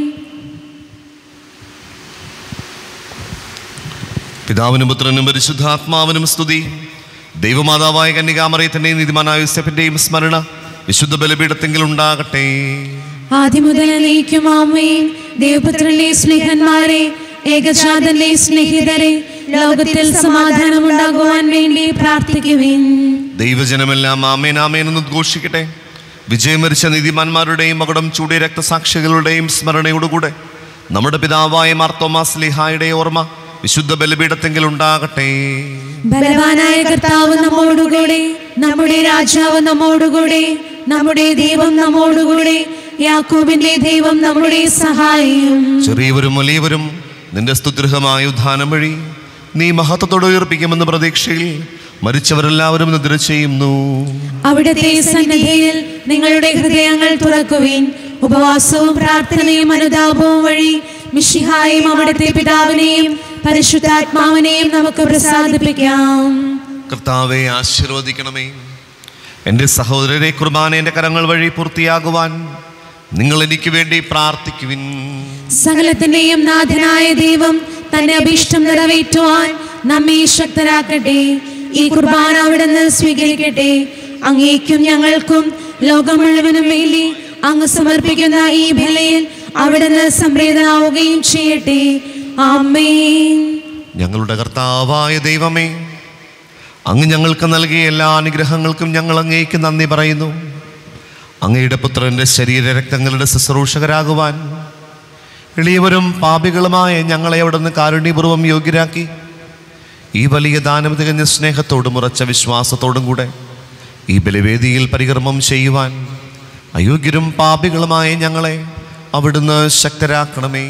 A: പിതാവിനും പുത്രനും പരിശുദ്ധാത്മാവിനും സ്തുതി ദൈവമാതാവായ കന്യകാമറിയത്തിൻ്റെയും നീതിമാനായ യൂസഫിൻ്റെയും സ്മരണ വിശുദ്ധ ബലിപീഠത്തെങ്കിൽ ഉണ്ടാകട്ടെ
B: ആദ്യം മുതൽ നീക്കും ആമേൻ ദേവപുത്രന്റെ സ്നേഹന്മാരെ ഏകജാതന്റെ സ്നേഹിതരെ ലോകത്തിൽ സമാധാനം ഉണ്ടാകുവാൻ വേണ്ടി പ്രാർത്ഥിക്കുവിൻ
A: ദൈവജനമെല്ലാം ആമേൻ ആമേൻ എന്ന് ഉദ്ഘോഷിക്കട്ടെ വിജയം വരിച്ച നീതിമാന്മാരുടെയും മകുടം ചൂടിയ രക്തസാക്ഷികളുടെയും സ്മരണയോടുകൂടെ നമ്മുടെ പിതാവായ മാർത്തോമാസ് ലിഹായുടെ ഓർമ്മ വിശുദ്ധ ബലിപീഠത്തെങ്കിൽ ഉണ്ടാകട്ടെ
B: ബലവാനായ കർത്താവ് നമ്മോടുകൂടെ നമ്മുടെ രാജാവ് നമ്മോടുകൂടെ നമ്മുടെ ദൈവം നമ്മോടുകൂടെ യാക്കോബിന്റെ ദൈവം നമ്മുടെ സഹായം
A: ചെറിയവരും വലിയവരും നിന്റെ സ്തുത്യർഹമായ ഉദ്ധാനം വഴി നീ മഹത്വത്തോടെ ഉയർപ്പിക്കുമെന്ന പ്രതീക്ഷയിൽ മരിച്ചവരെല്ലാവരും നിദ്ര ചെയ്യുന്നു
B: അവിടുത്തെ സന്നിധിയിൽ നിങ്ങളുടെ ഹൃദയങ്ങൾ തുറക്കുവിൻ ഉപവാസവും പ്രാർത്ഥനയും അനുതാപവും വഴി മിഷിഹായും അവിടുത്തെ പിതാവിനെയും പരിശുദ്ധാത്മാവിനെയും നമുക്ക് പ്രസാദിപ്പിക്കാം
A: കർത്താവെ ആശീർവദിക്കണമേ എൻ്റെ സഹോദരരെ കുർബാന എൻ്റെ കരങ്ങൾ വഴി പൂർത്തിയാകുവാൻ നിങ്ങൾ എനിക്ക് വേണ്ടി പ്രാർത്ഥിക്കുവിൻ
B: സകലത്തിന്റെയും നാഥനായ ദൈവം തന്റെ അഭീഷ്ടം നിറവേറ്റുവാൻ നമ്മെ ശക്തരാക്കട്ടെ ഈ കുർബാന അവിടുന്ന് സ്വീകരിക്കട്ടെ അങ്ങേക്കും ഞങ്ങൾക്കും ലോകം മുഴുവനും വേണ്ടി അങ്ങ് സമർപ്പിക്കുന്ന ഈ ബലിയിൽ അവിടുന്ന് സംപ്രീതനാവുകയും ചെയ്യട്ടെ ആമേൻ
A: ഞങ്ങളുടെ കർത്താവായ ദൈവമേ അങ്ങ് ഞങ്ങൾക്ക് നൽകിയ എല്ലാ അനുഗ്രഹങ്ങൾക്കും ഞങ്ങൾ അങ്ങേക്ക് നന്ദി പറയുന്നു അങ്ങയുടെ പുത്രൻ്റെ ശരീരരക്തങ്ങളുടെ ശുശ്രൂഷകരാകുവാൻ എളിയവരും പാപികളുമായ ഞങ്ങളെ അവിടുന്ന് കാരുണ്യപൂർവ്വം യോഗ്യരാക്കി ഈ വലിയ ദാനം തികഞ്ഞ സ്നേഹത്തോടും ഉറച്ച വിശ്വാസത്തോടും കൂടെ ഈ ബലിവേദിയിൽ പരികർമ്മം ചെയ്യുവാൻ അയോഗ്യരും പാപികളുമായ ഞങ്ങളെ അവിടുന്ന് ശക്തരാക്കണമേ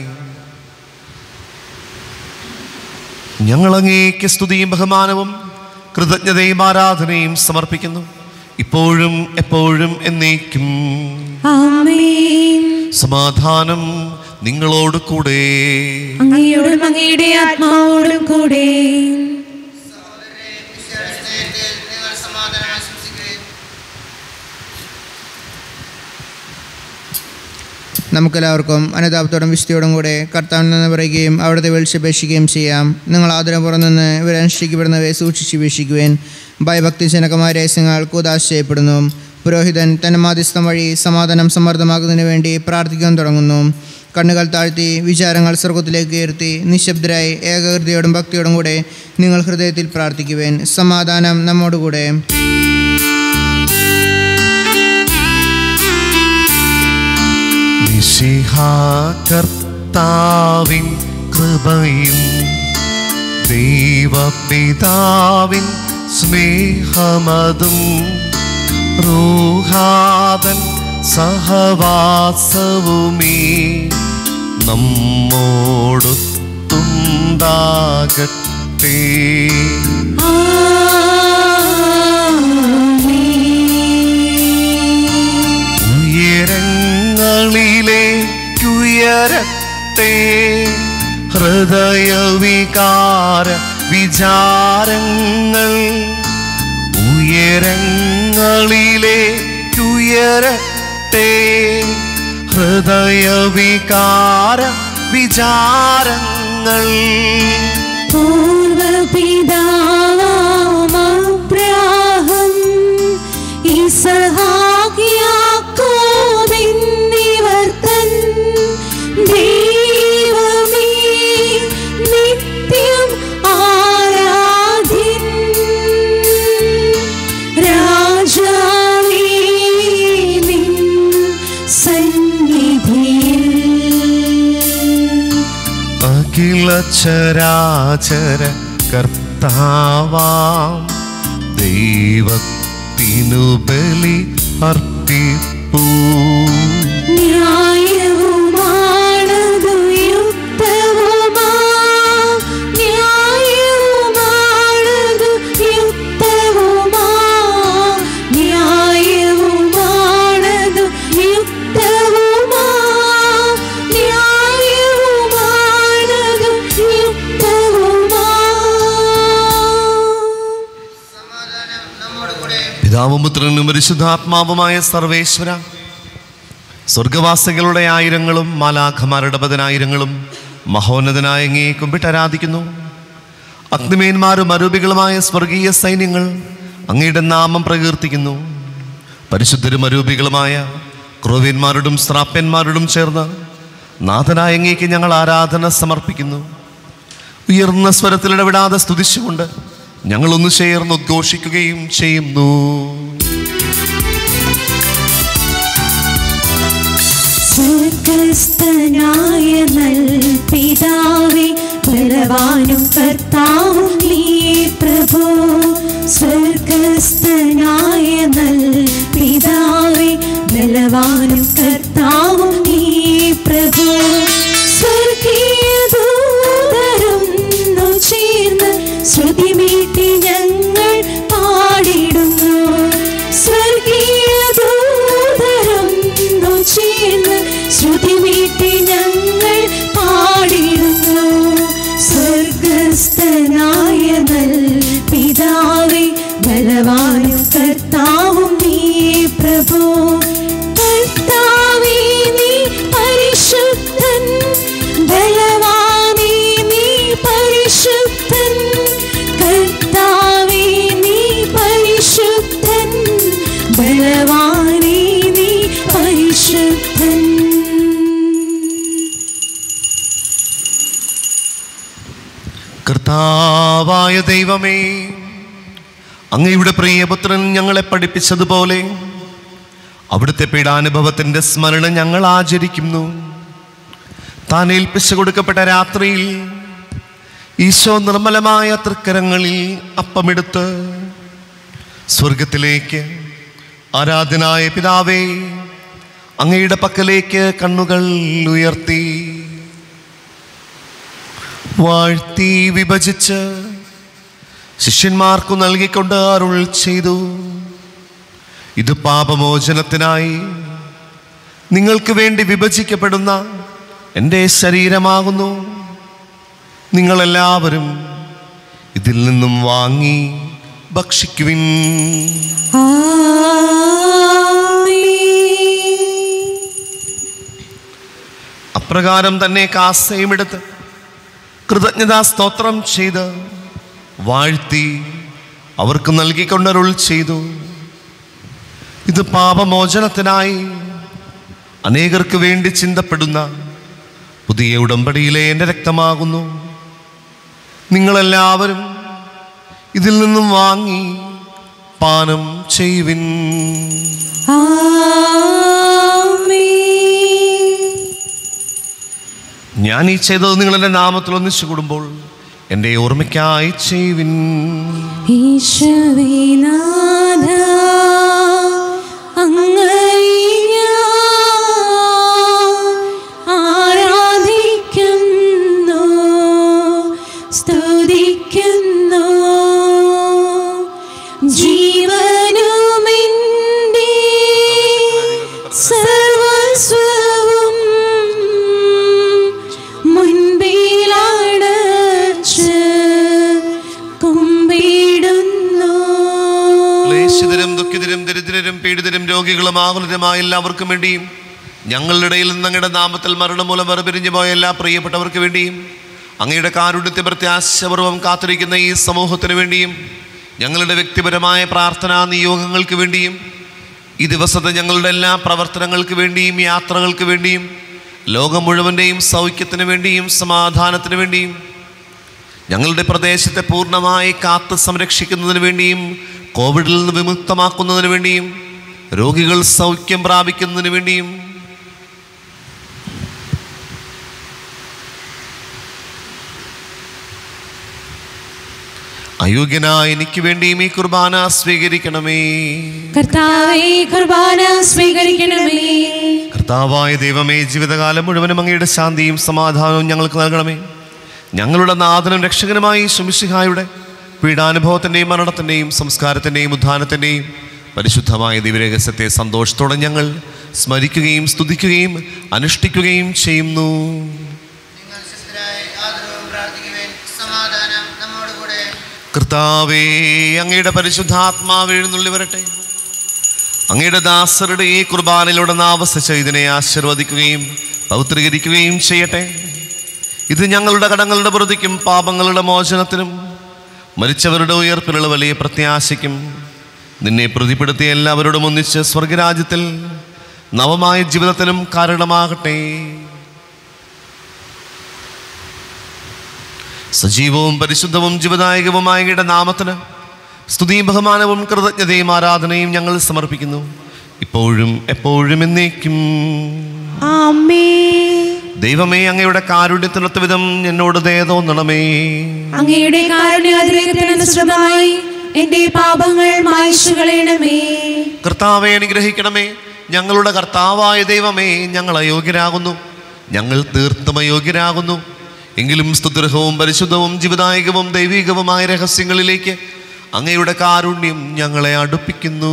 A: ഞങ്ങൾ അങ്ങേക്ക് സ്തുതിയും ബഹുമാനവും കൃതജ്ഞതയും ആരാധനയും സമർപ്പിക്കുന്നു ഇപ്പോഴും എപ്പോഴും എന്നേക്കും
B: ആമേൻ
A: സമാധാനം നിങ്ങളോട് കൂടെ
B: അങ്ങയോടും അങ്ങയുടെ ആത്മാവോടും കൂടെ
C: സഹോദരരെ ഈശോയുടെ സ്നേഹത്തിൽ നിങ്ങൾ സമാധാനം ആശംസിക്കുകയും
F: നമുക്കെല്ലാവർക്കും അനുതാപത്തോടും വിശുദ്ധിയോടും കൂടെ കർത്താവിൽ നിന്ന് പറയുകയും അവിടുത്തെ വിളിച്ചപേക്ഷിക്കുകയും ചെയ്യാം നിങ്ങൾ ആദരപുറം നിന്ന് ഇവരനുഷ്ഠിക്കപ്പെടുന്നവയെ സൂക്ഷിച്ച് വീക്ഷിക്കുവാൻ ഭയഭക്തി ജനകമായ രഹസ്യങ്ങൾ കൂതാശ ചെയ്യപ്പെടുന്നു പുരോഹിതൻ തന്റെ മാധ്യസ്ഥം വഴി സമാധാനം സമ്മർദ്ദമാക്കുന്നതിന് വേണ്ടി പ്രാർത്ഥിക്കാൻ തുടങ്ങുന്നു കണ്ണുകൾ താഴ്ത്തി വിചാരങ്ങൾ സ്വർഗത്തിലേക്ക് ഉയർത്തി നിശബ്ദരായി ഏകകൃതിയോടും ഭക്തിയോടും കൂടെ നിങ്ങൾ ഹൃദയത്തിൽ പ്രാർത്ഥിക്കുവാൻ സമാധാനം നമ്മോടുകൂടെ
A: കർത്താവിൻ കൃപയും ദൈവപിതാവിൻ സ്നേഹമതും റൂഹാദൻ സഹവാസവുമീ നമ്മോടൊത്തുണ്ടാകട്ടെ ഉയരങ്ങളിലേക്കുയരട്ടെ ഹൃദയവികാര വിചാരങ്ങൾ ഉയരങ്ങളിലേക്കുയരട്ടെ ഹൃദയവികാര വിചാരങ്ങൾ
B: പൂർവപിതാവാമബ്രാഹം ഇസഹാക്കിയാക്കോബെന്നിവർ തൻ ദൈവമേ നിത്യം ആരാധ്യൻ രാജാവേ നിൻ സന്നിധിയിൽ
A: അഖില ചരാചര കർത്താവാം ദൈവത്തിനു ബലി അർപ്പിപ്പൂ
B: ന്യായവുമാണതു യുക്തവുമാ ന്യായവുമാണതു യുക്തവുമാ ന്യായവുമാണതു യുക്തവുമാ ന്യായവുമാണതു യുക്തവുമാ
C: സമാധാനം നമ്മോട് കൂടെ
A: പിതാവും പുത്രനും പരിശുദ്ധാത്മാവുമായ സർവേശ്വര സ്വർഗവാസികളുടെ ആയിരങ്ങളും മാലാഖമാരുടെ പതിനായിരങ്ങളും മഹോന്നതനായ അങ്ങേ കുമ്പിട്ട് ആരാധിക്കുന്നു അഗ്നിമേന്മാരും അരൂപികളുമായ സ്വർഗീയ സൈന്യങ്ങൾ അങ്ങയുടെ നാമം പ്രകീർത്തിക്കുന്നു പരിശുദ്ധരും അരൂപികളുമായ ക്രോവ്യന്മാരോടും സ്രാപ്യന്മാരോടും ചേർന്ന് നാഥനായ അങ്ങേക്ക് ഞങ്ങൾ ആരാധന സമർപ്പിക്കുന്നു ഉയർന്ന സ്വരത്തിൽ ഇടപെടാതെ സ്തുതിച്ചുകൊണ്ട് ഞങ്ങളൊന്ന് ചേർന്ന് ഉദ്ഘോഷിക്കുകയും ചെയ്യുന്നു
B: സ്വർഗസ്ഥനായ നൽ പിതാവേ ബലവാനും കർത്താവും നീ പ്രഭു സ്വർഗസ്ഥനായ നൽ പിതാവേ ബലവാനും കർത്താവും നീ പ്രഭു സ്വർഗീയ ദൂതരൊന്നു ചേർന്ന് ശ്രുതി മീട്ടി ഞങ്ങൾ പാടിടുന്നു സ്വർഗീയ ദൂതരൊന്നു ചേർന്ന് ശ്രുതി മീട്ടി ഞങ്ങൾ പാടിടുന്നു സ്വർഗസ്ഥനായ നൽ പിതാവേ ബലവാനും കർത്താവും നീ പ്രഭു കർത്താവേ നീ പരിശുദ്ധൻ ബലവാനേ നീ പരിശുദ്ധൻ കർത്താവേ നീ പരിശുദ്ധൻ ബലവാനേ നീ പരിശുദ്ധൻ
A: കർത്താവായ ദൈവമേ അങ്ങയുടെ പ്രിയപുത്രൻ ഞങ്ങളെ പഠിപ്പിച്ചതുപോലെ അവിടുത്തെ പീഡാനുഭവത്തിന്റെ സ്മരണ ഞങ്ങൾ ആചരിക്കുന്നു താൻ ഏൽപ്പിച്ചു കൊടുക്കപ്പെട്ട രാത്രിയിൽ ഈശോ നിർമ്മലമായ തൃക്കരങ്ങളിൽ അപ്പമെടുത്ത് സ്വർഗത്തിലേക്ക് ആരാധനായ പിതാവേ അങ്ങയുടെ പക്കലേക്ക് കണ്ണുകൾ ഉയർത്തി വാഴ്ത്തി വിഭജിച്ച് ശിഷ്യന്മാർക്കു നൽകിക്കൊണ്ട് അരുൾ ചെയ്തു ഇത് പാപമോചനത്തിനായി നിങ്ങൾക്ക് വേണ്ടി വിഭജിക്കപ്പെടുന്ന എൻ്റെ ശരീരമാകുന്നു നിങ്ങളെല്ലാവരും ഇതിൽ നിന്നും വാങ്ങി ഭക്ഷിക്കുവിൻ അപ്രകാരം തന്നെ കാസയുമെടുത്ത് കൃതജ്ഞതാ സ്തോത്രം ചെയ്ത് വാഴ്ത്തി അവർക്ക് നൽകിക്കൊണ്ടരുൾ ചെയ്തു ഇത് പാപമോചനത്തിനായി അനേകർക്ക് വേണ്ടി ചിന്തപ്പെടുന്ന പുതിയ ഉടമ്പടിയിലെ എൻ്റെ രക്തമാകുന്നു നിങ്ങളെല്ലാവരും ഇതിൽ നിന്നും വാങ്ങി പാനം ചെയ്യുവിൻ ഞാൻ ഈ ചെയ്തത് നിങ്ങളെൻ്റെ നാമത്തിൽ ഒന്നിച്ചു കൂടുമ്പോൾ എൻ്റെ ഓർമ്മയ്ക്കായി ചെയ്യുവിൻ
B: ഈശോനാഥ അങ്ങയെ ഞാൻ ആരാധിക്കുന്നു സ്തുതിക്കുന്നു ജീവനുമെൻ്റെ സർവസ്വവും മുൻപിലടച്ച് കുമ്പിടുന്നു
A: ക്ലേശിതരും ദുഃഖിതരും ദരിദ്രരും പീഡിതരും രോഗികളും ആകുലരുമായ എല്ലാവർക്കും വേണ്ടിയും ഞങ്ങളുടെ ഇടയിൽ നിന്ന് അങ്ങയുടെ നാമത്തിൽ മരണം മൂലം വേർപിരിഞ്ഞു പോയ എല്ലാ പ്രിയപ്പെട്ടവർക്ക് വേണ്ടിയും അങ്ങയുടെ കാരുണ്യത്തെ പ്രത്യാശപൂർവം കാത്തിരിക്കുന്ന ഈ സമൂഹത്തിന് വേണ്ടിയും ഞങ്ങളുടെ വ്യക്തിപരമായ പ്രാർത്ഥനാ നിയോഗങ്ങൾക്ക് വേണ്ടിയും ഈ ദിവസത്തെ ഞങ്ങളുടെ എല്ലാ പ്രവർത്തനങ്ങൾക്ക് വേണ്ടിയും യാത്രകൾക്ക് വേണ്ടിയും ലോകം മുഴുവൻ്റെയും സൗഖ്യത്തിന് വേണ്ടിയും സമാധാനത്തിന് വേണ്ടിയും ഞങ്ങളുടെ പ്രദേശത്തെ പൂർണ്ണമായി കാത്ത് സംരക്ഷിക്കുന്നതിന് വേണ്ടിയും കോവിഡിൽ നിന്ന് വിമുക്തമാക്കുന്നതിന് വേണ്ടിയും രോഗികൾ സൗഖ്യം പ്രാപിക്കുന്നതിന് വേണ്ടിയും അയോഗ്യനായ എനിക്ക് വേണ്ടിയും ഈ കുർബാന സ്വീകരിക്കണമേ
B: കർത്താവേ കുർബാന സ്വീകരിക്കണമേ
A: കർത്താവായ ദൈവമേ ജീവിതകാലം മുഴുവനും അങ്ങയുടെ ശാന്തിയും സമാധാനവും ഞങ്ങൾക്ക് നൽകണമേ ഞങ്ങളുടെ നാഥനും രക്ഷകനുമായി സുമിശിഹായുടെ പീഡാനുഭവത്തിൻ്റെയും മരണത്തിൻ്റെയും സംസ്കാരത്തിൻ്റെയും ഉദ്ധാനത്തിൻ്റെയും പരിശുദ്ധമായ ദിവരഹസ്യത്തെ സന്തോഷത്തോടെ ഞങ്ങൾ സ്മരിക്കുകയും സ്തുതിക്കുകയും അനുഷ്ഠിക്കുകയും ചെയ്യുന്നു
C: നിങ്ങൾ ശിസ്തരായി ആദരവും പ്രാർത്ഥിക്കുവേൻ സമാധാനം നമ്മോടുകൂടെ
A: കർത്താവേ അങ്ങയുടെ പരിശുദ്ധാത്മാവ് എഴുന്നള്ളി വരട്ടെ അങ്ങയുടെ ദാസരുടെ ഈ കുർബാനയിലൂടെ നാവസിച്ച് ഇതിനെ ആശീർവദിക്കുകയും പൗത്രീകരിക്കുകയും ചെയ്യട്ടെ ഇത് ഞങ്ങളുടെ കടങ്ങളുടെ പ്രതിക്കും പാപങ്ങളുടെ മോചനത്തിനും മരിച്ചവരുടെ ഉയർപ്പിലുള്ള വലിയ പ്രത്യാശയ്ക്കും നിന്നെ പ്രതിപ്പെടുത്തിയ എല്ലാവരോടും ഒന്നിച്ച് സ്വർഗരാജ്യത്തിൽ നവമായ ജീവിതത്തിനും കാരണമാകട്ടെ സജീവവും പരിശുദ്ധവും ജീവദായകവുമായ അങ്ങയുടെ നാമത്തിന് സ്തുതിയും ബഹുമാനവും കൃതജ്ഞതയും ആരാധനയും ഞങ്ങൾ സമർപ്പിക്കുന്നു ഇപ്പോഴും എപ്പോഴും എന്നേക്കും
B: ആമേ
A: ദൈവമേ അങ്ങയുടെ കാരുണ്യത്തിനൊത്ത വിധം എന്നോട് ദയ തോന്നണമേ
B: അങ്ങയുടെ കാരുണ്യാതിരേകത്തിനനുസൃതമായി എന്റെ പാപങ്ങൾ മായ്ച്ചു കളയണമേ
A: കർത്താവെ അനുഗ്രഹിക്കണമേ ഞങ്ങളുടെ കർത്താവായ ദൈവമേ ഞങ്ങൾ അയോഗ്യരാകുന്നു ഞങ്ങൾ തീർത്തും അയോഗ്യരാകുന്നു എങ്കിലും സ്തുതിർഹവും പരിശുദ്ധവും ജീവദായകവും ദൈവികവുമായ രഹസ്യങ്ങളിലേക്ക് അങ്ങയുടെ കാരുണ്യം ഞങ്ങളെ അടുപ്പിക്കുന്നു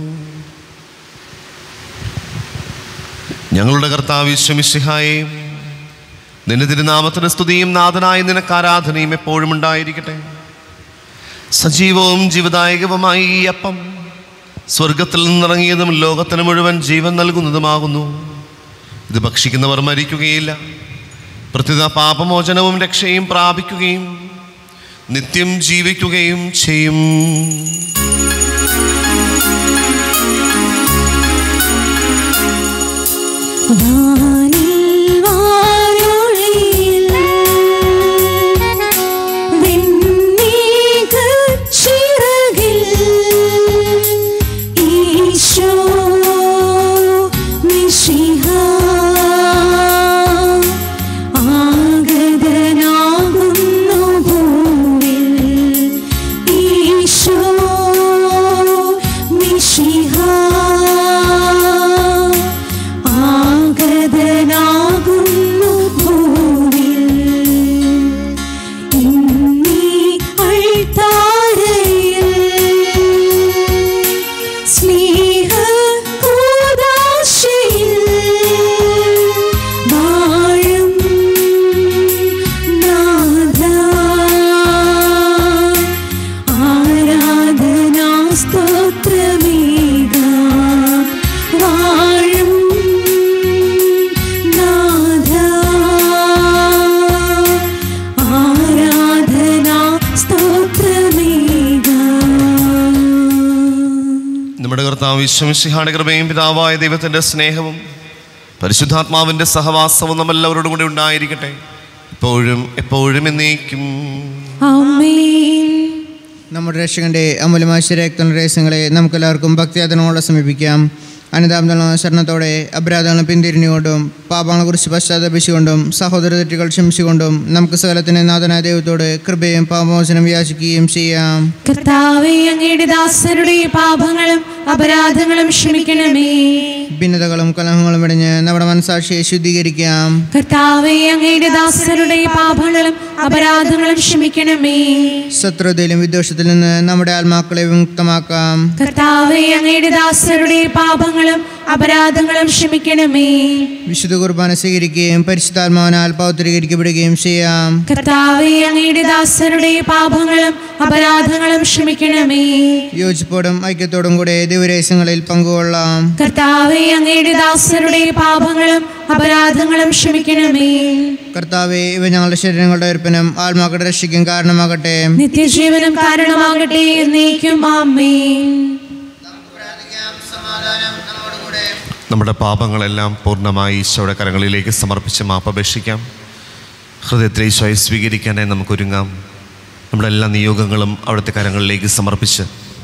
A: ഞങ്ങളുടെ കർത്താവ് വിശ്വമിശിഹായെ നിന്റെ തിരുനാമത്തിന് സ്തുതിയും നാഥനായ നിനക്ക് ആരാധനയും എപ്പോഴും ഉണ്ടായിരിക്കട്ടെ സജീവവും ജീവദായകവുമായി ഈ അപ്പം സ്വർഗത്തിൽ നിന്നിറങ്ങിയതും ലോകത്തിന് മുഴുവൻ ജീവൻ നൽകുന്നതുമാകുന്നു ഇത് ഭക്ഷിക്കുന്നവർ മരിക്കുകയില്ല പ്രത്യുത പാപമോചനവും രക്ഷയും പ്രാപിക്കുകയും നിത്യം ജീവിക്കുകയും ചെയ്യും
B: വാനിൽ വാനൊളിയിൽ വെണ്ണീകച്ചിറകിൽ ഈശോ മിശിഹാ ആഗതനാകുന്നു ഭൂവിൽ ഈശോ മിശിഹാ ആഗതനാകുന്നു ഭൂവിൽ ഇന്നീ അൾത്താരയിൽ സ്നേഹ കൂദാശയിൽ വാഴും നാഥ ആരാധനാ സ്തോത്രമേക വാഴും നാഥ ആരാധനാ സ്തോത്രമേക
A: നമ്മുടെ കർത്താവ് വിശ്വമിശിഹാടെ കൃപയും പിതാവായ ദൈവത്തിൻ്റെ സ്നേഹവും പരിശുദ്ധാത്മാവിൻ്റെ സഹവാസവും നമ്മളെല്ലാവരോടും കൂടി ഉണ്ടായിരിക്കട്ടെ ഇപ്പോഴും എപ്പോഴും എന്നേക്കും
B: ആമേൻ
F: നമ്മുടെ രക്ഷകന്റെ അമൂല്യമായ ശരീരക്തം രഹസ്യങ്ങളെ നമുക്കെല്ലാവർക്കും ഭക്തിയാതനോടെ സമീപിക്കാം അനുതാപം ശരണത്തോടെ അപരാധങ്ങൾ പിന്തിരിഞ്ഞുകൊണ്ടും പാപങ്ങളെക്കുറിച്ച് പശ്ചാത്തപിച്ചുകൊണ്ടും സഹോദര തെറ്റുകൾ ക്ഷമിച്ചുകൊണ്ടും നമുക്ക് സകലത്തിന് നാഥനായ ദൈവത്തോട് കൃപയും പാപമോചനം യാചിക്കുകയും ചെയ്യാം
B: കർത്താവെ അങ്ങയുടെ ദാസരുടെ പാപങ്ങളും അപരാധങ്ങളും ക്ഷമിക്കണമേ
F: ഭിന്നതകളും കലഹങ്ങളും വെടിഞ്ഞ് നമ്മുടെ മനസാക്ഷിയെ ശുദ്ധീകരിക്കാം
B: കർത്താവെ അങ്ങയുടെ ദാസരുടെ പാപങ്ങളും അപരാധങ്ങളും ക്ഷമിക്കണമേ
F: ശത്രുതയിലും വിദ്വേഷത്തിൽ നിന്ന് നമ്മുടെ ആത്മാക്കളെ വിമുക്തമാക്കാം
B: കർത്താവെ അങ്ങയുടെ ദാസരുടെ പാപങ്ങളും അപരാധങ്ങളും ക്ഷമിക്കണമേ
F: വിശുദ്ധ കുർബാന സ്വീകരിക്കുകയും പരിശുദ്ധാത്മാവിനാൽ പൗത്രീകരിക്കപ്പെടുകയും ചെയ്യാം
B: കർത്താവെ അങ്ങയുടെ ദാസരുടെ പാപങ്ങളും അപരാധങ്ങളും ക്ഷമിക്കണമേ
F: യോജിപ്പോടും ഐക്യത്തോടും കൂടെ ദിവരേശങ്ങളിൽ പങ്കുകൊള്ളാം
B: കർത്താവെ അങ്ങയുടെ ദാസരുടെ പാപങ്ങളും അപരാധങ്ങളും ക്ഷമിക്കണമേ
F: കർത്താവെ ഇവ ഞങ്ങളുടെ ശരീരങ്ങളുടെ ഉയർപ്പിനും ആത്മാക്കളുടെ രക്ഷയ്ക്കും കാരണമാകട്ടെ
B: നിത്യജീവനം കാരണമാകട്ടെ എന്നേക്കും ആമേൻ
C: നമുക്ക് പ്രാർത്ഥിക്കാം സമാധാനം നമ്മോടുകൂടെ
A: നമ്മുടെ പാപങ്ങളെല്ലാം പൂർണ്ണമായി ഈശോയുടെ കരങ്ങളിലേക്ക് സമർപ്പിച്ച് മാപ്പപേക്ഷിക്കാം ഹൃദയത്തിൽ ഈശോയെ സ്വീകരിക്കാനായി നമുക്കൊരുങ്ങാം നമ്മുടെ എല്ലാ നിയോഗങ്ങളും അവിടുത്തെ കരങ്ങളിലേക്ക് സമർപ്പിച്ച്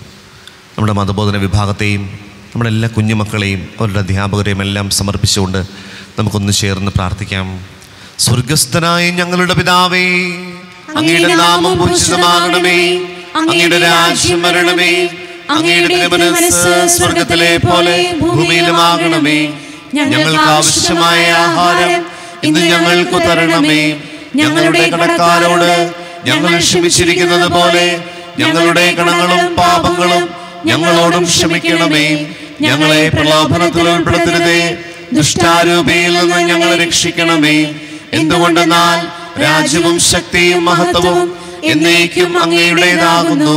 A: നമ്മുടെ മതബോധന വിഭാഗത്തെയും നമ്മുടെ എല്ലാ കുഞ്ഞുമക്കളെയും അവരുടെ അധ്യാപകരെയും എല്ലാം സമർപ്പിച്ചുകൊണ്ട് നമുക്കൊന്ന് ചേർന്ന് പ്രാർത്ഥിക്കാം സ്വർഗസ്ഥനായ ഞങ്ങളുടെ പിതാവേ അങ്ങയുടെ നാമം പൂജിതമാകണമേ അങ്ങയുടെ രാജ്യം വരണമേ അങ്ങയുടെ മനസ്സ് സ്വർഗത്തിലെ പോലെ ഭൂമിയിലുമാകണമേ ഞങ്ങൾക്ക് ആവശ്യമായ ആഹാരം ഇന്ന് ഞങ്ങൾക്ക് തരണമേ ഞങ്ങളുടെ കടക്കാരോട് ഞങ്ങൾ ക്ഷമിച്ചിരിക്കുന്നത് പോലെ ഞങ്ങളുടെ കടങ്ങളും പാപങ്ങളും ഞങ്ങളോടും ക്ഷമിക്കണമേ ഞങ്ങളെ പ്രലോഭനത്തിൽ ഉൾപ്പെടുത്തരുതേ ദുഷ്ടാരൂപിയിൽ നിന്ന് ഞങ്ങളെ രക്ഷിക്കണമേ എന്തുകൊണ്ടെന്നാൽ രാജ്യവും ശക്തിയും മഹത്വവും എന്നേക്കും അങ്ങയുടേതാകുന്നു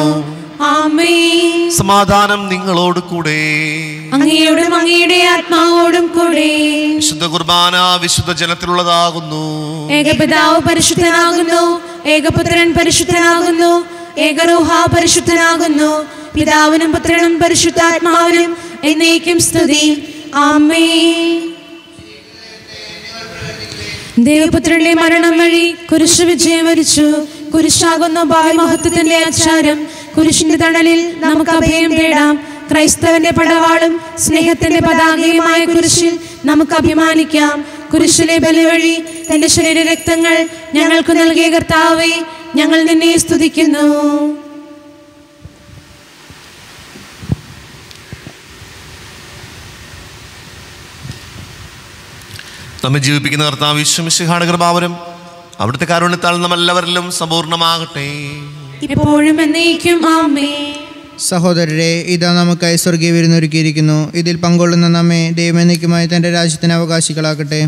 B: ആമേൻ
A: സമാധാനം നിങ്ങളോട് കൂടെ
B: അങ്ങയോടും അങ്ങയുടെ ആത്മാവോടും കൂടെ
A: വിശുദ്ധ കുർബാന വിശുദ്ധ ജനത്തിലുള്ളതാകുന്നു
B: ഏകപിതാവ് പരിശുദ്ധനാകുന്നു ഏകപുത്രൻ പരിശുദ്ധനാകുന്നു ഏകരോഹ പരിശുദ്ധനാകുന്നു പിതാവിനും പുത്രനും പരിശുദ്ധാത്മാവിനും എന്നേക്കും സ്തുതി ആമേ ദേവപുത്രന്റെ മരണം വഴി കുരിശ് വിജയം വരിച്ചു കുരിശാകുന്ന ഭാവിമഹത്വത്തിന്റെ ആചാരം കുരിശിന്റെ തണലിൽ നമുക്ക് അഭയം തേടാം ക്രൈസ്തവന്റെ പടവാളും സ്നേഹത്തിന്റെ പതാകയുമായ കുരിശിൽ നമുക്ക് അഭിമാനിക്കാം കുരിശിലെ ബലി വഴി തന്റെ ശരീര രക്തങ്ങൾ ഞങ്ങൾക്ക് നൽകിയ കർത്താവെ ഞങ്ങൾ നിന്നെ സ്തുതിക്കുന്നു
A: നമ്മെ ജീവിപ്പിക്കുന്ന കർത്താവ് വിശ്വമിശിഹാട കൃപാവരം അവിടുത്തെ കാരുണ്യത്താൽ നമ്മെല്ലാവരിലും സമ്പൂർണ്ണമാകട്ടെ
B: ഇപ്പോഴും എന്നേക്കും ആമേ
F: സഹോദരരെ ഇതാ നമുക്കായി സ്വർഗീയ വിരുന്നൊരുക്കിയിരിക്കുന്നു ഇതിൽ പങ്കൊള്ളുന്ന നമ്മെ ദൈവനീക്കുമായി തൻ്റെ രാജ്യത്തിന് അവകാശികളാക്കട്ടെ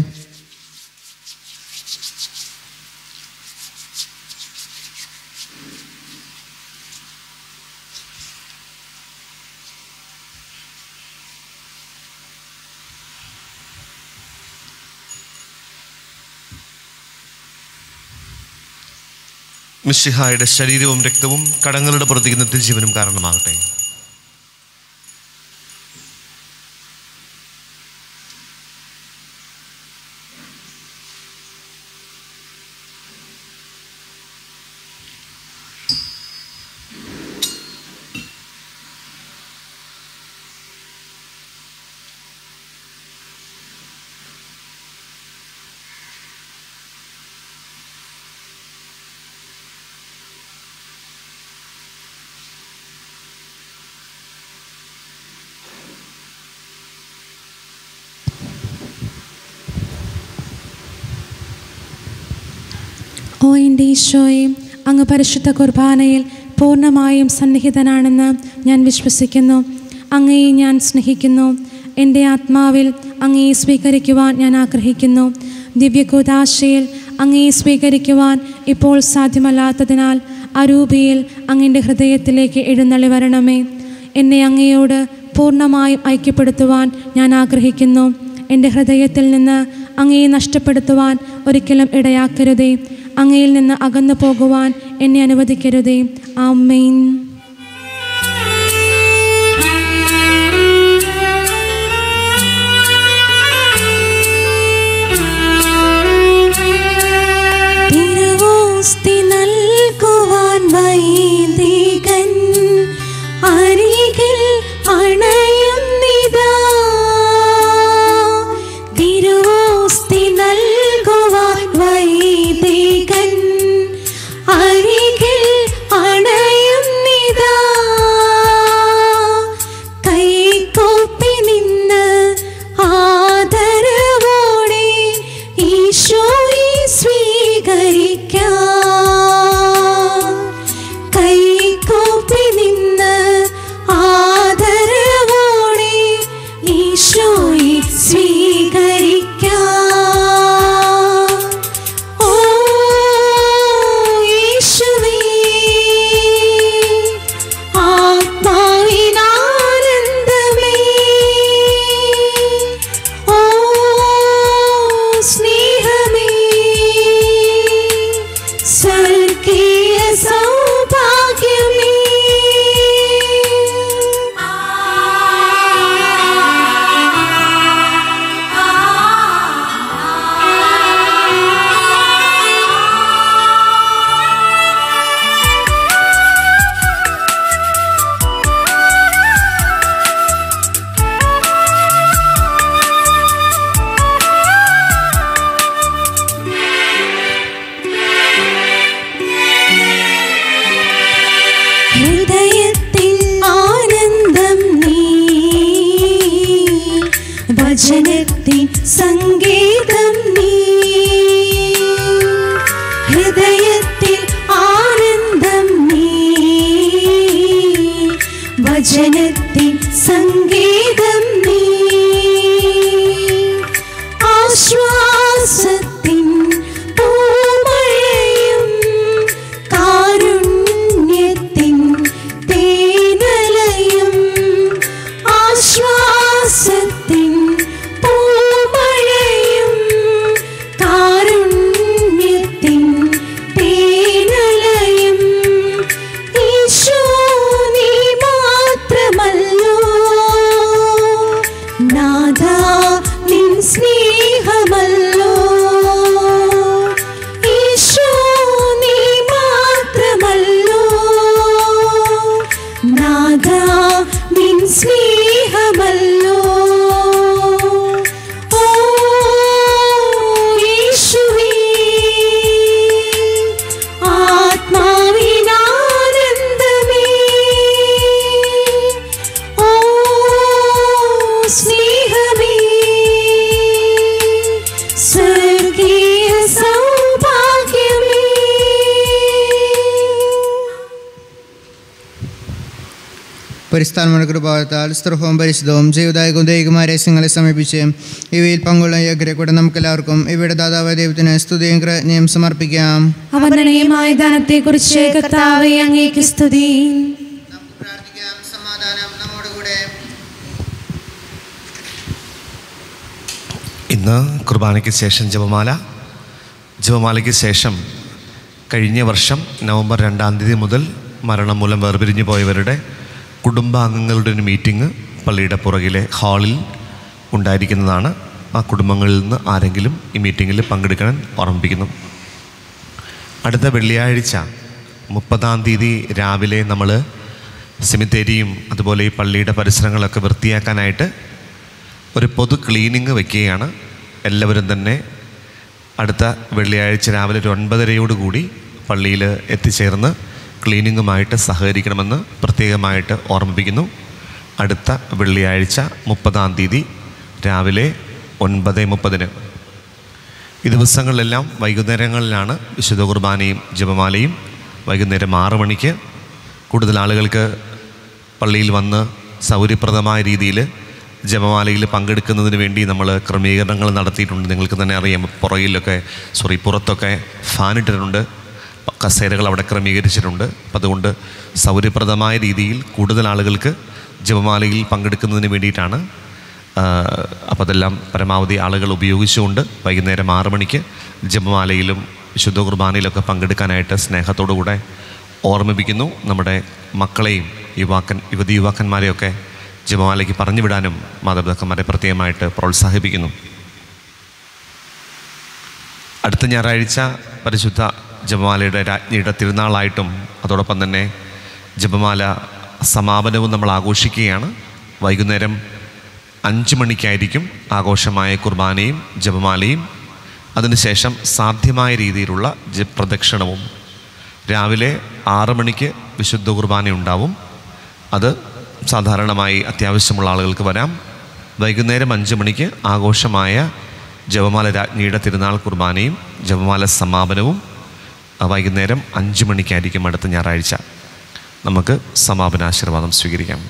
A: മിശിഹായുടെ ശരീരവും രക്തവും കടങ്ങളുടെ പുറത്തേക്ക് നിത്യജീവനും കാരണമാകട്ടെ
B: ഓ എൻ്റെ ഈശോയെ അങ്ങ് പരിശുദ്ധ കുർബാനയിൽ പൂർണ്ണമായും സന്നിഹിതനാണെന്ന് ഞാൻ വിശ്വസിക്കുന്നു അങ്ങയെ ഞാൻ സ്നേഹിക്കുന്നു എൻ്റെ ആത്മാവിൽ അങ്ങയെ സ്വീകരിക്കുവാൻ ഞാൻ ആഗ്രഹിക്കുന്നു ദിവ്യകൂതാശയിൽ അങ്ങയെ സ്വീകരിക്കുവാൻ ഇപ്പോൾ സാധ്യമല്ലാത്തതിനാൽ അരൂപിയിൽ അങ്ങയുടെ ഹൃദയത്തിലേക്ക് എഴുന്നള്ളി വരണമേ എന്നെ അങ്ങയോട് പൂർണ്ണമായും ഐക്യപ്പെടുത്തുവാൻ ഞാൻ ആഗ്രഹിക്കുന്നു എൻ്റെ ഹൃദയത്തിൽ നിന്ന് അങ്ങയെ നഷ്ടപ്പെടുത്തുവാൻ ഒരിക്കലും ഇടയാക്കരുതേ അങ്ങയിൽ നിന്ന് അകന്നു പോകുവാൻ എന്നെ അനുവദിക്കരുതേ ആമേൻ തിരുവോസ്തി നൽകുവാൻ വൈദികൻ അരികിൽ അണയുന്നിതാ തിരുവോസ്തി നൽകുവാൻ വൈദികൻ അരികിൽ അണയുന്നിതാ കൈകോപ്പി നിന്ന് ആദരവോടെ ഈശോയെ സ്വീകരിക്കാം കൈകോപ്പി നിന്ന് ആദരവോടെ ഈശോയെ സ്വീകരിക്കാം ഓ യേശുവേ ആത്മാവിനാനന്ദമേ ഓ സ്നേഹമേ സ്വർഗീയ സൗഭാഗ്യമേ ഹൃദയത്തിൽ ആനന്ദം നീ വചനത്തിൻ സംഗീതം നീ ഹൃദയത്തിൽ ആനന്ദം നീ വചനത്തിൻ സംഗീതം നീ ആശ്വാസത്തിൻ പൂമഴയും കാരുണ്യത്തിൻ തേനലയും ആശ്വാസത്തിൻ പൂമഴയും കാരുണ്യത്തിൻ തേനലയും സ്നേഹമല്ലോ ഓ യേശുവേ ആത്മാവിനാനന്ദമേ ഓ സ്നേഹമേ സ്വർഗീയ സൗഭാഗ്യമേ
F: പരിസ്ഥാനങ്ങളുടെ കൃപാവത്താൽ സ്ത്രഹവും പരിശുദ്ധവും ജീവദായകവും ദൈവകുമാരെ സിംഗളെ സമീപിച്ച് ഇവയിൽ പങ്കുള്ള യോഗ്യരെ കൂടെ നമുക്കെല്ലാവർക്കും ഇവയുടെ ദാതാവായ ദൈവത്തിന് സ്തുതിയും കൃതജ്ഞയും സമർപ്പിക്കാം
B: അവന്ദനീയമായ ദാനത്തെക്കുറിച്ച് കർത്താവെ അങ്ങേക്ക് സ്തുതി
C: നമുക്ക് പ്രാർത്ഥിക്കാം സമാധാനം നമ്മോടുകൂടെ
A: ഇന്ന് കുർബാനയ്ക്ക് ശേഷം ജപമാല ജപമാലയ്ക്ക് ശേഷം കഴിഞ്ഞ വർഷം നവംബർ രണ്ടാം തീയതി മുതൽ മരണം മൂലം വേർപിരിഞ്ഞു പോയവരുടെ കുടുംബാംഗങ്ങളുടെ ഒരു മീറ്റിംഗ് പള്ളിയുടെ പുറകിലെ ഹാളിൽ ഉണ്ടായിരിക്കുന്നതാണ് ആ കുടുംബങ്ങളിൽ നിന്ന് ആരെങ്കിലും ഈ മീറ്റിങ്ങിൽ പങ്കെടുക്കാൻ ഓർമ്മിപ്പിക്കുന്നു അടുത്ത വെള്ളിയാഴ്ച മുപ്പതാം തീയതി രാവിലെ നമ്മൾ സെമിത്തേരിയും അതുപോലെ ഈ പള്ളിയുടെ പരിസരങ്ങളൊക്കെ വൃത്തിയാക്കാനായിട്ട് ഒരു പൊതു ക്ലീനിങ് വയ്ക്കുകയാണ് എല്ലാവരും തന്നെ അടുത്ത വെള്ളിയാഴ്ച രാവിലെ ഒരു ഒൻപതരയോടുകൂടി പള്ളിയിൽ എത്തിച്ചേർന്ന് ക്ലീനിങ്ങുമായിട്ട് സഹകരിക്കണമെന്ന് പ്രത്യേകമായിട്ട് ഓർമ്മിപ്പിക്കുന്നു അടുത്ത വെള്ളിയാഴ്ച മുപ്പതാം തീയതി രാവിലെ ഒൻപത് മുപ്പതിന് ഈ ദിവസങ്ങളിലെല്ലാം വൈകുന്നേരങ്ങളിലാണ് വിശുദ്ധ കുർബാനയും ജപമാലയും വൈകുന്നേരം ആറ് മണിക്ക് കൂടുതൽ ആളുകൾക്ക് പള്ളിയിൽ വന്ന് സൗകര്യപ്രദമായ രീതിയിൽ ജപമാലയിൽ പങ്കെടുക്കുന്നതിന് വേണ്ടി നമ്മൾ ക്രമീകരണങ്ങൾ നടത്തിയിട്ടുണ്ട് നിങ്ങൾക്ക് തന്നെ അറിയാം പുറകിലൊക്കെ സോറി പുറത്തൊക്കെ ഫാൻ ഇട്ടിട്ടുണ്ട് പ- കസേരകൾ അവിടെ ക്രമീകരിച്ചിട്ടുണ്ട് അപ്പം അതുകൊണ്ട് സൗകര്യപ്രദമായ രീതിയിൽ കൂടുതൽ ആളുകൾക്ക് ജപമാലയിൽ പങ്കെടുക്കുന്നതിന് വേണ്ടിയിട്ടാണ് അപ്പോൾ അതെല്ലാം പരമാവധി ആളുകൾ ഉപയോഗിച്ചുകൊണ്ട് വൈകുന്നേരം ആറ് മണിക്ക് ജപമാലയിലും വിശുദ്ധ കുർബാനയിലൊക്കെ പങ്കെടുക്കാനായിട്ട് സ്നേഹത്തോടു കൂടെ ഓർമ്മിപ്പിക്കുന്നു നമ്മുടെ മക്കളെയും യുവാക്കൻ യുവതി യുവാക്കന്മാരെയൊക്കെ ജപമാലയ്ക്ക് പറഞ്ഞു വിടാനും മാതാപിതാക്കന്മാരെ പ്രത്യേകമായിട്ട് പ്രോത്സാഹിപ്പിക്കുന്നു അടുത്ത ഞായറാഴ്ച പരിശുദ്ധ ജപമാലയുടെ രാജ്ഞിയുടെ തിരുനാളായിട്ടും അതോടൊപ്പം തന്നെ ജപമാല സമാപനവും നമ്മൾ ആഘോഷിക്കുകയാണ് വൈകുന്നേരം അഞ്ച് മണിക്കായിരിക്കും ആഘോഷമായ കുർബാനയും ജപമാലയും അതിനുശേഷം സാധ്യമായ രീതിയിലുള്ള ജ പ്രദക്ഷിണവും രാവിലെ ആറ് മണിക്ക് വിശുദ്ധ കുർബാന ഉണ്ടാവും അത് സാധാരണമായി അത്യാവശ്യമുള്ള ആളുകൾക്ക് വരാം വൈകുന്നേരം അഞ്ച് മണിക്ക് ആഘോഷമായ ജപമാല രാജ്ഞിയുടെ തിരുനാൾ കുർബാനയും ജപമാല സമാപനവും ആ വൈകുന്നേരം അഞ്ച് മണിക്കായിരിക്കും അടുത്ത ഞായറാഴ്ച നമുക്ക് സമാപനാശീർവാദം സ്വീകരിക്കാം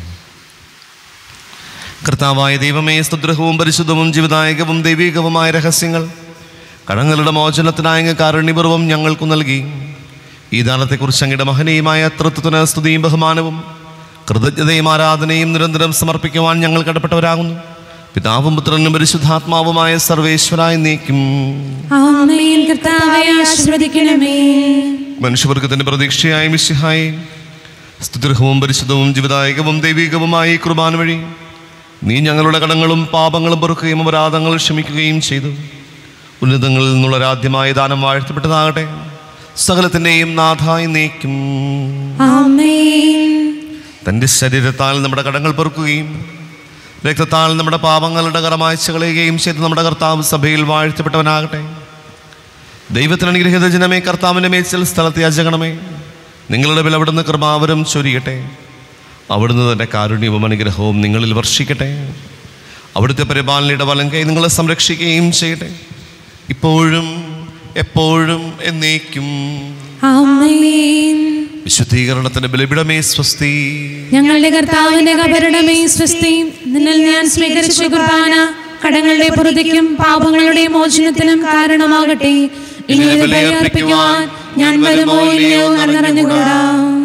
A: കർത്താവായ ദൈവമേ സ്തുദ്രഹവും പരിശുദ്ധവും ജീവദായകവും ദൈവികവുമായ രഹസ്യങ്ങൾ കടങ്ങളുടെ മോചനത്തിനായ അങ്ങ് കാരുണ്യപൂർവ്വം ഞങ്ങൾക്കു നൽകി ഈ ദാനത്തെക്കുറിച്ച് അങ്ങയുടെ മഹനീയമായ തൃത്വത്തിന് സ്തുതിയും ബഹുമാനവും കൃതജ്ഞതയും ആരാധനയും നിരന്തരം സമർപ്പിക്കുവാൻ ഞങ്ങൾ കടപ്പെട്ടവരാകുന്നു പിതാവും പുത്രനും പരിശുദ്ധാത്മാവുമായ സർവേശ്വരായി നീക്കും
B: ആമേൻ കർത്താവെ ആശീർവദിക്കണമേ
A: മനുഷ്യവർഗത്തിന്റെ പ്രതീക്ഷയായ മിശിഹായി സ്തുതിർഹവും പരിശുദ്ധവും ജീവദായകവും ദൈവികവുമായ ഈ കുർബാന വഴി നീ ഞങ്ങളുടെ കടങ്ങളും പാപങ്ങളും പൊറുക്കുകയും അപരാധങ്ങൾ ക്ഷമിക്കുകയും ചെയ്തു ഉന്നതങ്ങളിൽ നിന്നുള്ള രാധ്യമായ ദാനം വാഴ്ത്തപ്പെട്ടതാകട്ടെ സകലത്തിൻ്റെയും നാഥായി നീക്കും
B: ആമേൻ
A: തൻ്റെ ശരീരത്താൽ നമ്മുടെ കടങ്ങൾ പൊറുക്കുകയും രക്തത്താൽ നമ്മുടെ പാപങ്ങളുടെ കറമാഴ്ച കളയുകയും ചെയ്ത് നമ്മുടെ കർത്താവ് സഭയിൽ വാഴ്ത്തപ്പെട്ടവനാകട്ടെ ദൈവത്തിന് അനുഗ്രഹിത ജനമേ കർത്താവിൻ്റെ മേച്ചൽ സ്ഥലത്ത് യാചകണമേ നിങ്ങളുടെ മേൽ അവിടുന്ന് കൃപാവരം ചൊരിയട്ടെ അവിടുന്ന് തൻ്റെ കാരുണ്യവും അനുഗ്രഹവും നിങ്ങളിൽ വർഷിക്കട്ടെ അവിടുത്തെ പരിപാലനയുടെ വലം കൈ നിങ്ങളെ സംരക്ഷിക്കുകയും ചെയ്യട്ടെ ഇപ്പോഴും എപ്പോഴും എന്നേക്കും
B: ആമേൻ
A: വിശുദ്ധീകരണത്തിന്റെ ബലിപിടമേ സ്വസ്തി
B: ഞങ്ങളുടെ കർത്താവിന്റെ കബരണമേ സ്വസ്തി നിന്നിൽ ഞാൻ സ്വീകരിച്ച കുർബാന കടങ്ങളുടെ പുറത്തേക്കും പാപങ്ങളുടെ മോചനത്തിനും കാരണമാകട്ടെ ഇനി ഇത് ബലിയർപ്പിക്കുവാൻ ഞാൻ വരുമോ ഇല്ലയോ എന്നറിഞ്ഞുകൂടാ